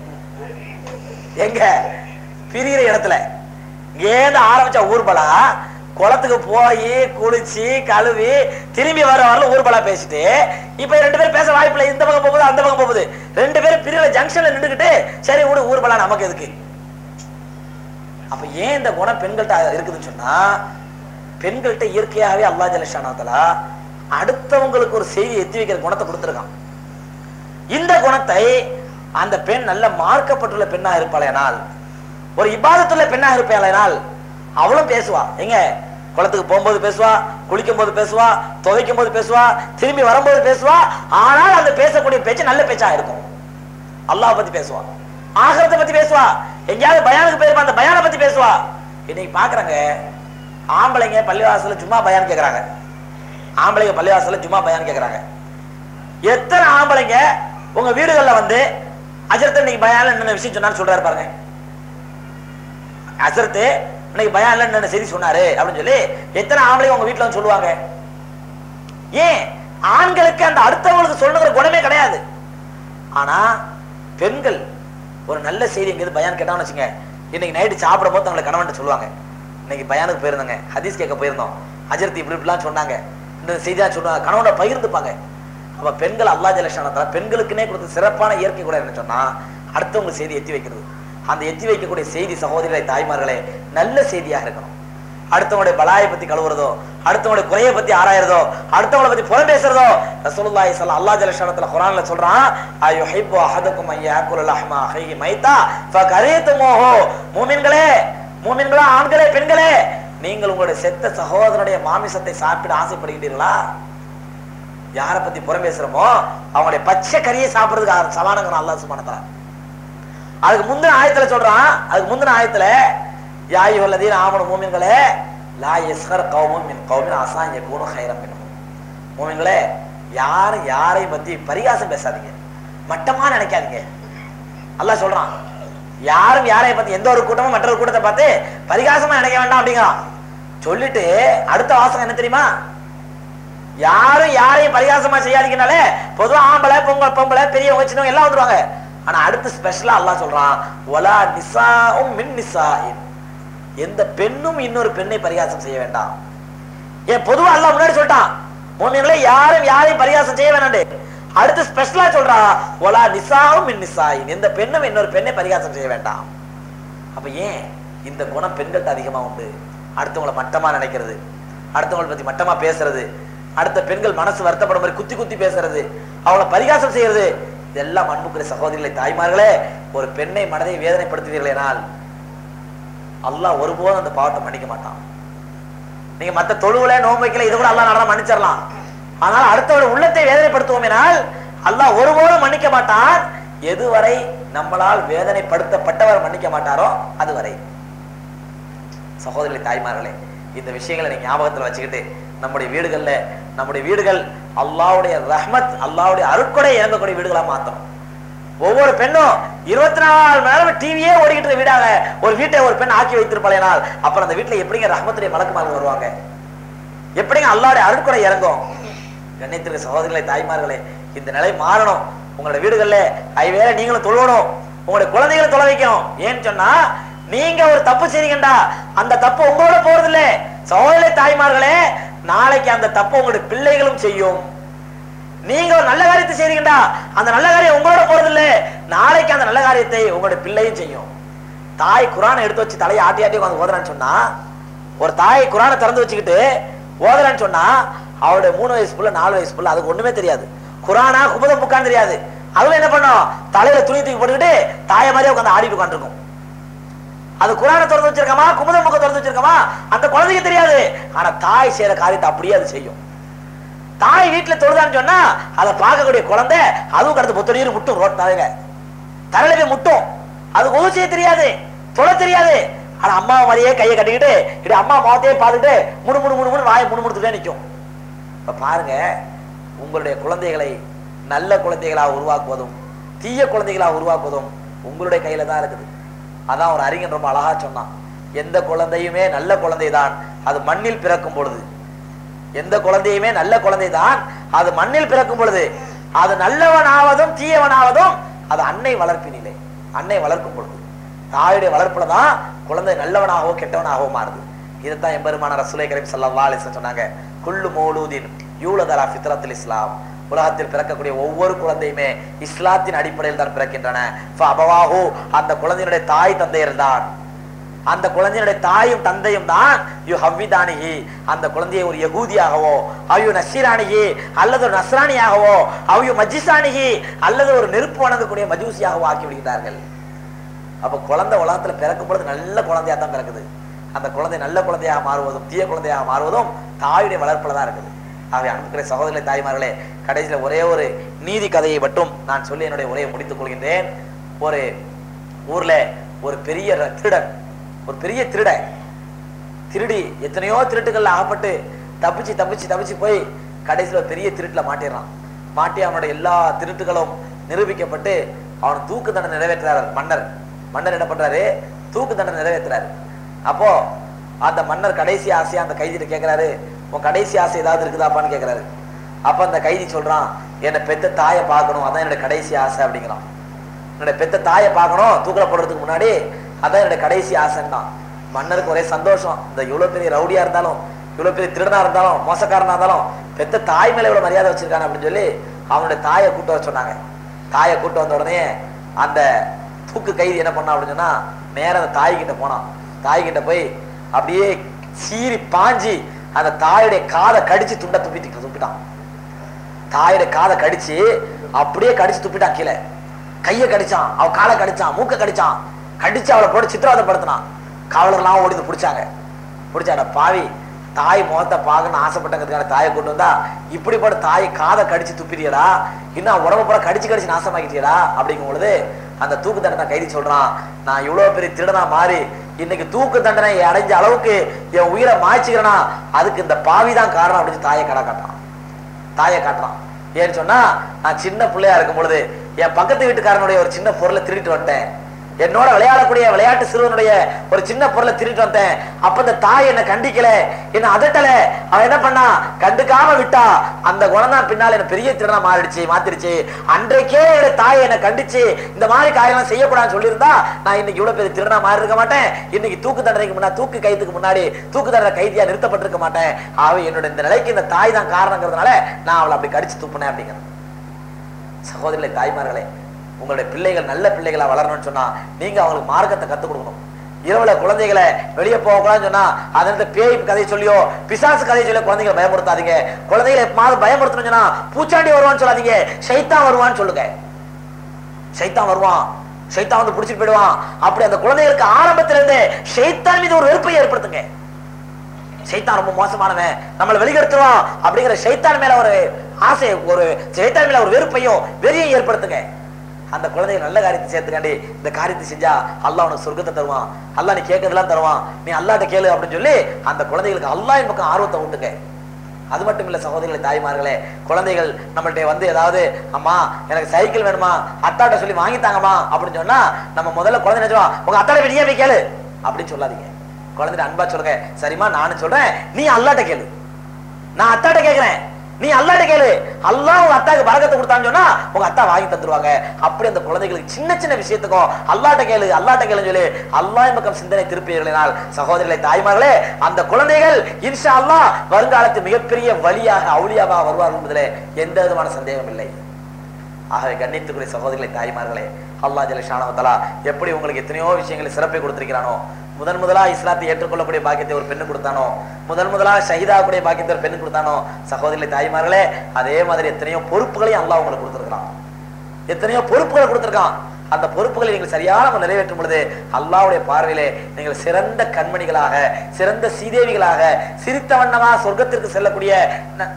எங்க பிரியிற இடத்துல இங்கேருந்து ஆரம்பிச்ச ஊர்பலா குளத்துக்கு போய் குளிச்சு கழுவி திரும்பி வர வரல ஊர்பலா பேசிட்டு இப்ப ரெண்டு பேரும் பேச வாய்ப்பில்லை இந்த பக்கம் போகுது அந்த பக்கம் போகுது ரெண்டு பேரும் பிரிவுல ஜங்ஷன்ல நின்றுக்கிட்டு சரி விடு ஊர்பலா நமக்கு எதுக்கு அப்ப ஏன் இந்த குணம் பெண்கள்ட்ட இருக்குதுன்னு சொன்னா பெண்கள்ட்ட இயற்கையாகவே அல்லா ஜலஷானாத்தலா அடுத்தவங்களுக்கு ஒரு செய்தி எத்தி வைக்கிற குணத்தை கொடுத்துருக்கான் இந்த குணத்தை அந்த பெண் நல்ல மார்க்கப்பட்டுள்ள பெண்ணா இருப்பாளேனால் ஒரு இபாதத்துள்ள பெண்ணா இருப்பாளேனால் அவளும் பேசுவா எங்க குளத்துக்கு போகும்போது பேசுவா குளிக்கும் போது பேசுவா துவைக்கும் போது பேசுவா திரும்பி வரும்போது பேசுவா ஆனால் அந்த பேசக்கூடிய பேச்சு நல்ல பேச்சா இருக்கும் அல்லாஹ் பத்தி பேசுவா ஆகரத்தை பத்தி பேசுவா எங்கேயாவது பயானுக்கு போயிருப்பா அந்த பயானை பத்தி பேசுவா இன்னைக்கு பாக்குறாங்க ஆம்பளைங்க பள்ளிவாசல்ல சும்மா பயான் கேக்குறாங்க ஆம்பளைங்க பள்ளிவாசல்ல சும்மா பயான் கேக்குறாங்க எத்தனை ஆம்பளைங்க உங்க வீடுகள்ல வந்து அஜரத் இன்னைக்கு பயான்ல என்னென்ன விஷயம் சொன்னான்னு சொல்றாரு பாருங்க அஜரத்து இன்னைக்கு பயான்ல என்னென்ன செய்தி சொன்னாரு அப்படின்னு சொல்லி எத்தனை ஆம்பளைங்க உங்க வீட்டுல வந்து சொல்லுவாங்க ஏன் ஆண்களுக்கு அந்த அடுத்தவங்களுக்கு சொல்லணுங்கிற குணமே கிடையாது ஆனா பெண்கள் ஒரு நல்ல செய்தி எங்கேயாவது பயான் கேட்டாங்கன்னு வச்சுங்க இன்னைக்கு நைட்டு சாப்பிடும் போது தங்களை கணவன்ட்ட சொல்லுவாங்க இன்னைக்கு பயானுக்கு போயிருந்தாங்க ஹதீஸ் கேட்க போயிருந்தோம் அஜரத் இப்படி இப்படிலாம் சொன்னாங்க இந்த செய்தியா சொன்னாங்க கணவனை பகிர்ந்துப்பாங்க அப்ப பெண்கள் அல்லா ஜலஷானத்தால பெண்களுக்குன்னே கொடுத்த சிறப்பான இயற்கை கூட என்ன சொன்னா அடுத்தவங்க செய்தி எத்தி வைக்கிறது அந்த எத்தி வைக்கக்கூடிய செய்தி சகோதரிகளை தாய்மார்களே நல்ல செய்தியாக இருக்கணும் அடுத்தவங்களுடைய பலாயை பத்தி கழுவுறதோ அடுத்தவங்களுடைய குறையை பத்தி ஆராயறதோ அடுத்தவங்களை பத்தி புறம் பேசுறதோ ரசூலுல்லாஹி ஸல்லல்லாஹு அல்லாஹ் ஜலஷானத்துல குர்ஆன்ல சொல்றான் அயுஹிப்பு அஹதுக்கும் ஐயாக்குல் லஹ்மா அஹீஹி மைத்தா ஃபகரீதுமூஹு மூமின்களே மூமின்களா ஆண்களே பெண்களே நீங்கள் உங்களுடைய செத்த சகோதரனுடைய மாமிசத்தை சாப்பிட ஆசைப்படுகிறீர்களா யாரை பத்தி புறம் பேசுறோமோ அவங்களுடைய பச்சை கறியை சாப்பிடுறதுக்கு சமானங்கிறான் அல்லாஹ் சுப்ஹானஹு வ தஆலா அதுக்கு முந்தின ஆயத்துல சொல்றான் அதுக்கு முந்தின ஆயத்துல யாயி வல்லதீன் ஆமனு மூமின்களே லா யஸ்கர் கௌமும் மின் கௌமின் அசான் யகூனு ஹைரம் மின்ஹும் மூமின்களே யாரும் யாரை பத்தி பரிகாசம் பேசாதீங்க மட்டமா நினைக்காதீங்க அல்லாஹ் சொல்றான் யாரும் யாரை பத்தி எந்த ஒரு கூட்டமும் மற்றொரு கூட்டத்தை பார்த்து பரிகாசமா நினைக்க வேண்டாம் அப்படிங்கிறான் சொல்லிட்டு அடுத்த வாசகம் என்ன தெரியுமா யாரும் யாரையும் பரிகாசமா செய்யாதீங்கனாலே பொதுவா ஆம்பளை பொங்கல் பொம்பளை பெரியவங்க சின்னவங்க எல்லாம் வந்துருவாங்க ஆனா அடுத்து ஸ்பெஷலா அல்லாஹ் சொல்றான் ஒலா நிசாவும் மின் நிசாயின் எந்த பெண்ணும் இன்னொரு பெண்ணை பரிகாசம் செய்ய வேண்டாம் ஏன் பொதுவா அல்லாஹ் முன்னாடி சொல்லிட்டான் மூமியங்களே யாரும் யாரையும் பரிகாசம் செய்ய வேணாண்டு அடுத்து ஸ்பெஷலா சொல்றான் ஒலா நிசாவும் மின் நிசாயின் எந்த பெண்ணும் இன்னொரு பெண்ணை பரிகாசம் செய்ய வேண்டாம் அப்ப ஏன் இந்த குணம் பெண்கள்ட்ட அதிகமா உண்டு அடுத்தவங்களை மட்டமா நினைக்கிறது அடுத்தவங்களை பத்தி மட்டமா பேசுறது அடுத்த பெண்கள் மனசு வருத்தப்படும் மாதிரி குத்தி குத்தி பேசுறது அவளை பரிகாசம் செய்யறது இதெல்லாம் அன்புக்குரிய சகோதரிகளை தாய்மார்களே ஒரு பெண்ணை மனதை வேதனைப்படுத்துவீர்களேனால் அல்லாஹ் ஒருபோதும் அந்த பாவத்தை மன்னிக்க மாட்டான் நீங்க மத்த தொழுவுல நோன்பு வைக்கல இது கூட அல்லாஹ் நடனா மன்னிச்சிடலாம் ஆனால் அடுத்தவட உள்ளத்தை வேதனைப்படுத்துவோமேனால் அல்லாஹ் ஒருபோதும் மன்னிக்க மாட்டான் எதுவரை நம்மளால் வேதனைப்படுத்தப்பட்டவர் மன்னிக்க மாட்டாரோ அதுவரை சகோதரி தாய்மார்களே இந்த விஷயங்களை நீங்க ஞாபகத்துல வச்சுக்கிட்டு நம்முடைய வீடுகள்ல நம்முடைய வீடுகள் அல்லாஹ்வுடைய ரஹ்மத் அல்லாஹ்வுடைய அருட்கொடை இறங்கக்கூடிய வீடுகளா மாத்தணும் ஒவ்வொரு பெண்ணும் இருபத்தி நாலு மணி நேரம் டிவியே ஓடிக்கிட்டு இருக்க வீடாக ஒரு வீட்டை ஒரு பெண் ஆக்கி வைத்திருப்பாள் அப்புறம் அந்த வீட்டுல எப்படிங்க ரஹ்மத்துடைய மலக்குமார்கள் வருவாங்க எப்படிங்க அல்லாஹ்வுடைய அருட்கொடை இறங்கும் கண்ணியத்திற்கு சகோதரிகளே தாய்மார்களே இந்த நிலை மாறணும் உங்களோட வீடுகள்ல ஐவேளை நீங்களும் தொழுவணும் உங்களுடைய குழந்தைகளை தொலை வைக்கணும் ஏன்னு சொன்னா நீங்க ஒரு தப்பு செய்றீங்கடா அந்த தப்பு உங்களோட போறது இல்ல சகோதரி தாய்மார்களே நாளைக்கு அந்த தப்பு உங்களுடைய பிள்ளைகளும் செய்யும் நீங்க ஒரு நல்ல காரியத்தை செய்றீங்கடா அந்த நல்ல காரியம் உங்களோட போறது இல்ல நாளைக்கு அந்த நல்ல காரியத்தை உங்களுடைய பிள்ளையும் செய்யும் தாய் குரானை எடுத்து வச்சு தலையை ஆட்டி ஆட்டி உட்காந்து ஓதுறான்னு சொன்னா ஒரு தாய் குரானை திறந்து வச்சுக்கிட்டு ஓதுறான்னு சொன்னா அவருடைய மூணு வயசு புள்ள நாலு வயசு புள்ள அதுக்கு ஒண்ணுமே தெரியாது குரானா குமுத புக்கான்னு தெரியாது அதுல என்ன பண்ணும் தலையில துணி தூக்கி போட்டுக்கிட்டு தாய மாதிரியே உட்காந்து ஆடிட்டு உட்காந்துருக்கும் அது குரானை திறந்து வச்சிருக்கமா குமுத புக்க திறந்து வச்சிருக்கமா அந்த குழந்தைக்கு தெரியாது ஆனா தாய் செய்யற காரியத்தை அப்படியே அது செய்யும் தாய் வீட்டுல தொழுதான்னு சொன்னா அதை பார்க்கக்கூடிய குழந்தை அதுவும் கடந்து பொத்த நீர் முட்டும் ரோட் தலையில தலையில போய் முட்டும் அது உதவி செய்ய தெரியாது தொட தெரியாது ஆனா அம்மா மாதிரியே கையை கட்டிக்கிட்டு இப்படி அம்மா முகத்தையே பார்த்துட்டு முணு முணு முணு முணு வாயை முணு முணுத்துட்டே நிற்கும் இப்ப பாருங்க உங்களுடைய குழந்தைகளை நல்ல குழந்தைகளா உருவாக்குவதும் தீய குழந்தைகளா உருவாக்குவதும் உங்களுடைய கையில தான் இருக்குது அதான் ஒரு அறிஞன் ரொம்ப அழகா சொன்னான் எந்த குழந்தையுமே நல்ல குழந்தைதான் அது மண்ணில் பிறக்கும் பொழுது எந்த குழந்தையுமே நல்ல குழந்தைதான் அது மண்ணில் பிறக்கும் பொழுது அது நல்லவனாவதும் தீயவனாவதும் அது அன்னை வளர்ப்பினிலே அன்னை வளர்க்கும் பொழுது தாயுடைய வளர்ப்புல தான் குழந்தை நல்லவனாகவோ கெட்டவனாகவோ மாறுது இதைத்தான் எம்பெருமான ரசூலை கரீம் ஸல்லல்லாஹு அலைஹி வஸல்லம் சொன்னாங்க குல்லு மௌலூதின் யூலதலா ஃபித்ரத்துல் இஸ்லாம் உலகத்தில் பிறக்கக்கூடிய ஒவ்வொரு குழந்தையுமே இஸ்லாத்தின் அடிப்படையில் தான் பிறக்கின்றன ஃபஅபவாஹு அந்த குழந்தையினுடைய தாய் தந்தையர் தான் அந்த குழந்தையினுடைய தாயும் தந்தையும் தான் யு ஹவ்விதானிகி அந்த குழந்தையை ஒரு யகூதியாகவோ அவ்யு நசீரானிகி அல்லது ஒரு நஸ்ரானியாகவோ அவ்யு மஜிசானிகி அல்லது ஒரு நெருப்பு வணங்கக்கூடிய மஜூசியாகவோ ஆக்கி விடுகிறார்கள் அப்ப குழந்தை உலகத்துல பிறக்கும் பொழுது நல்ல குழந்தையா தான் பிறக்குது அந்த குழந்தை நல்ல குழந்தையாக மாறுவதும் தீய குழந்தையாக மாறுவதும் தாயுடைய வளர்ப்புல தான் இருக்குது ஆகவே அன்புக்குரிய சகோதரி தாய்மார்களே கடைசியில ஒரே ஒரு நீதி கதையை மட்டும் நான் சொல்லி என்னுடைய உரையை முடித்துக் கொள்கின்றேன் ஒரு ஊர்ல ஒரு பெரிய ர- திருடன் ஒரு பெரிய திருடன் திருடி எத்தனையோ திருட்டுகள்ல அகப்பட்டு தப்பிச்சு தப்பிச்சு தப்பிச்சு போய் கடைசியில ஒரு பெரிய திருட்டுல மாட்டிடுறான் மாட்டி அவனுடைய எல்லா திருட்டுகளும் நிரூபிக்கப்பட்டு அவன் தூக்கு தண்டனை நிறைவேற்றுறாரு மன்னர் மன்னர் என்ன பண்றாரு தூக்கு தண்டனை நிறைவேற்றுறாரு அப்போ அந்த மன்னர் கடைசி ஆசையா அந்த கைதிட்ட கேக்குறாரு உன் கடைசி ஆசை ஏதாவது இருக்குதாப்பான்னு கேக்குறாரு அப்ப அந்த கைதி சொல்றான் என்னை பெத்த தாயை பார்க்கணும் அதான் என்னோட கடைசி ஆசை அப்படிங்கிறான் என்னோட பெத்த தாயை பார்க்கணும் தூக்கில போடுறதுக்கு முன்னாடி அதான் என்னோட கடைசி ஆசைன்னா மன்னருக்கு ஒரே சந்தோஷம் இந்த இவ்வளவு பெரிய ரவுடியா இருந்தாலும் இவ்வளவு பெரிய திருடனா இருந்தாலும் மோசக்காரனா இருந்தாலும் பெத்த தாய் மேல இவ்வளவு மரியாதை வச்சிருக்கானே அப்படின்னு சொல்லி அவனுடைய தாயை கூட்ட வர சொன்னாங்க தாயை கூட்ட வந்த உடனே அந்த தூக்கு கைதி என்ன பண்ணான் அப்படின்னு சொன்னா நேரா அந்த தாய் கிட்ட போனான் தாய் கிட்ட போய் அப்படியே சீறி பாஞ்சி அந்த தாயுடைய காதை கடிச்சு துண்டை துப்பிட்டு துப்பிட்டான் தாயோட காதை கடிச்சு அப்படியே கடிச்சு துப்பிட்டான் கீழே கையை கடிச்சான் அவ காலை கடிச்சான் மூக்க கடிச்சான் கடிச்சு அவளை போட்டு சித்திரவதைப்படுத்தினான் காவலர்லாம் ஓடி வந்து பிடிச்சாங்க பிடிச்சாட பாவி தாய் முகத்தை பார்க்கணும்னு ஆசைப்பட்டங்கிறதுக்கான தாயை கொண்டு வந்தா இப்படிப்பட்ட தாய் காதை கடிச்சு துப்பிட்டியடா இன்னும் உடம்பு பூரா கடிச்சு கடிச்சு நாசமாக்கிட்டியடா அப்படிங்கும் பொழுது அந்த தூக்கு தண்டனை கைதி சொல்றான் நான் இவ்வளவு பெரிய திருடனா மாறி இன்னைக்கு தூக்கு தண்டனை அடைஞ்ச அளவுக்கு என் உயிரை மாய்ச்சிக்கிறேனா அதுக்கு இந்த பாவி தான் காரணம் அப்படின்னு தாயை கடை காட்டான் தாயை காட்டுறான் ஏன்னு சொன்னா நான் சின்ன பிள்ளையா இருக்கும் பொழுது என் பக்கத்து வீட்டுக்காரனுடைய ஒரு சின்ன பொருளை திருடிட்டு வந்துட்டேன் என்னோட விளையாடக்கூடிய விளையாட்டு சிறுவனுடைய ஒரு சின்ன பொருளை திருடிட்டு வந்தேன் அப்ப இந்த தாய் என்ன கண்டிக்கல என்ன அதட்டல அவன் என்ன பண்ணா கண்டுக்காம விட்டா அந்த குணம் தான் பின்னால என்ன பெரிய திருடனா மாறிடுச்சு மாத்திருச்சு அன்றைக்கே என்னோட தாய் என்ன கண்டிச்சு இந்த மாதிரி காரியம்லாம் செய்யக்கூடாதுன்னு சொல்லியிருந்தா நான் இன்னைக்கு இவ்வளவு பெரிய திருடனா மாறி இருக்க மாட்டேன் இன்னைக்கு தூக்கு தண்டனைக்கு முன்னாடி தூக்கு கைத்துக்கு முன்னாடி தூக்கு தண்டனை கைதியா நிறுத்தப்பட்டிருக்க மாட்டேன் ஆகவே என்னோட இந்த நிலைக்கு இந்த தாய் தான் காரணங்கிறதுனால நான் அவளை அப்படி கடிச்சு துப்புனேன் அப்படிங்கிறேன் சகோதரிகளே தாய்மார்களே உங்களுடைய பிள்ளைகள் நல்ல பிள்ளைகளா வளரணும்னு சொன்னா நீங்க அவங்களுக்கு மார்க்கத்தை கத்துக் கொடுக்கணும் இரவுல குழந்தைகளை வெளியே போகக்கூடாதுன்னு சொன்னா அதனால பேய் கதை சொல்லியோ பிசாசு கதை சொல்லியோ குழந்தைகளை பயமுறுத்தாதீங்க குழந்தைகளை எப்பமாவது பயமுறுத்தணும் சொன்னா பூச்சாண்டி வருவான்னு சொல்லாதீங்க ஷைத்தான் வருவான்னு சொல்லுங்க ஷைத்தான் வருவான் ஷைத்தான் வந்து பிடிச்சிட்டு போயிடுவான் அப்படி அந்த குழந்தைகளுக்கு ஆரம்பத்துல இருந்தே ஷைத்தான் மீது ஒரு வெறுப்பை ஏற்படுத்துங்க ஷைத்தான் ரொம்ப மோசமானவன் நம்மளை வெளிக்கெடுத்துருவான் அப்படிங்கிற ஷைத்தான் மேல ஒரு ஆசை ஒரு ஷைத்தான் மேல ஒரு வெறுப்பையும் வெறியையும் ஏற்படுத்துங்க அந்த குழந்தைகள் நல்ல காரியத்தை சேர்த்துக்காண்டி இந்த காரியத்தை செஞ்சா அல்லாஹ் உனக்கு சொர்க்கத்தை தருவான் அல்லாஹ் நீ கேட்கறதெல்லாம் தருவான் நீ அல்லாட்ட கேளு அப்படின்னு சொல்லி அந்த குழந்தைகளுக்கு அல்லாஹ் பக்கம் ஆர்வத்தை உண்டுங்க அது மட்டும் இல்ல சகோதரிகளே தாய்மார்களே குழந்தைகள் நம்மள்ட்ட வந்து ஏதாவது அம்மா எனக்கு சைக்கிள் வேணுமா அத்தாட்ட சொல்லி வாங்கித்தாங்கம்மா அப்படின்னு சொன்னா நம்ம முதல்ல குழந்தை என்ன சொல்லுவா உங்க அத்தாட்ட வெளியே போய் கேளு அப்படின்னு சொல்லாதீங்க குழந்தைகிட்ட அன்பா சொல்லுங்க சரிம்மா நானும் சொல்றேன் நீ அல்லாட்ட கேளு நான் அத்தாட்ட கேக்குறேன் நீ அல்லாட்ட கேளு அல்லாஹ் உங்க அத்தாக்கு பரக்கத்தை கொடுத்தான்னு சொன்னா உங்க அத்தா வாங்கி தந்துருவாங்க அப்படி அந்த குழந்தைகளுக்கு சின்ன சின்ன விஷயத்துக்கும் அல்லாட்ட கேளு அல்லாட்ட கேளுன்னு சொல்லி அல்லாஹ் பக்கம் சிந்தனை திருப்பியர்களினால் சகோதரிகளை தாய்மார்களே அந்த குழந்தைகள் இன்ஷா அல்லாஹ் வருங்காலத்து மிகப்பெரிய வழியாக அவுளியாவாக வருவார்கள் என்பதிலே எந்த விதமான சந்தேகம் இல்லை ஆகவே கண்ணியத்துக்குரிய சகோதரிகளை தாய்மார்களே அல்லாஹ் ஜல ஷானவத்தலா எப்படி உங்களுக்கு எத்தனையோ விஷயங்களை சிறப்பை கொடுத்திருக்கிறானோ முதன் முதலா இஸ்லாத்தை ஏற்றுக்கொள்ளக்கூடிய பாக்கியத்தை ஒரு பெண்ணு கொடுத்தானோ முதன் முதலா ஷஹீதாகக்கூடிய பாக்கியத்தை ஒரு பெண்ணு கொடுத்தானோ சகோதரிகளை தாய்மார்களே அதே மாதிரி எத்தனையோ பொறுப்புகளையும் அல்லாஹ் உங்களுக்கு கொடுத்திருக்கிறான் எத்தனையோ பொறுப்புகளை கொடுத்திருக்கான் அந்த பொறுப்புகளை நீங்கள் சரியான முறையில் நிறைவேற்றும் பொழுது அல்லாஹ்வுடைய பார்வையிலே நீங்கள் சிறந்த கண்மணிகளாக சிறந்த சீதேவிகளாக சிரித்த வண்ணமா சொர்க்கத்திற்கு செல்லக்கூடிய ந-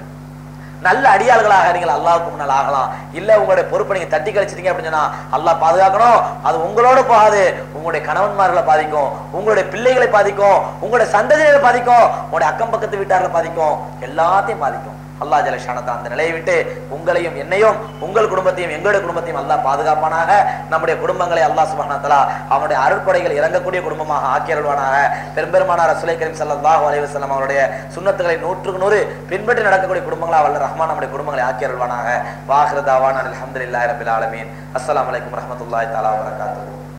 நல்ல அடியாள்களாக நீங்கள் அல்லாஹ்வுக்கு முன்னால் ஆகலாம் இல்ல உங்களுடைய பொறுப்பை நீங்க தட்டி கழிச்சிட்டீங்க அப்படின்னு சொன்னா அல்லாஹ் பாதுகாக்கணும் அது உங்களோட போகாது உங்களுடைய கணவன்மார்களை பாதிக்கும் உங்களுடைய பிள்ளைகளை பாதிக்கும் உங்களுடைய சந்ததிகளை பாதிக்கும் உங்களுடைய அக்கம் பக்கத்து வீட்டார்களை பாதிக்கும் எல்லாத்தையும் பாதிக்கும் அல்லாஹ் ஜலஷானத்தா அந்த நிலையை விட்டு உங்களையும் என்னையும் உங்கள் குடும்பத்தையும் எங்களுடைய குடும்பத்தையும் அல்லாஹ் பாதுகாப்பானாக நம்முடைய குடும்பங்களை அல்லாஹ் சுபஹானத்தலா அவனுடைய அருட்கொடைகள் இறங்கக்கூடிய குடும்பமாக ஆக்கியருள்வானாக பெரும்பெருமானார் ரசூலை கரீம் ஸல்லல்லாஹு அலைஹி வஸல்லம் அவருடைய சுன்னத்துகளை நூற்றுக்கு நூறு பின்பற்றி நடக்கக்கூடிய குடும்பங்களா வல்ல ரஹ்மான் நம்முடைய குடும்பங்களை ஆக்கியருள்வானாக வாஹிர தாவான் அல்ஹம்துலில்லாஹி ரபில் ஆலமீன் அஸ்ஸலாமு அலைக்கும் வரஹ்மத்துல்லாஹி தஆலா வபரகாத்துஹு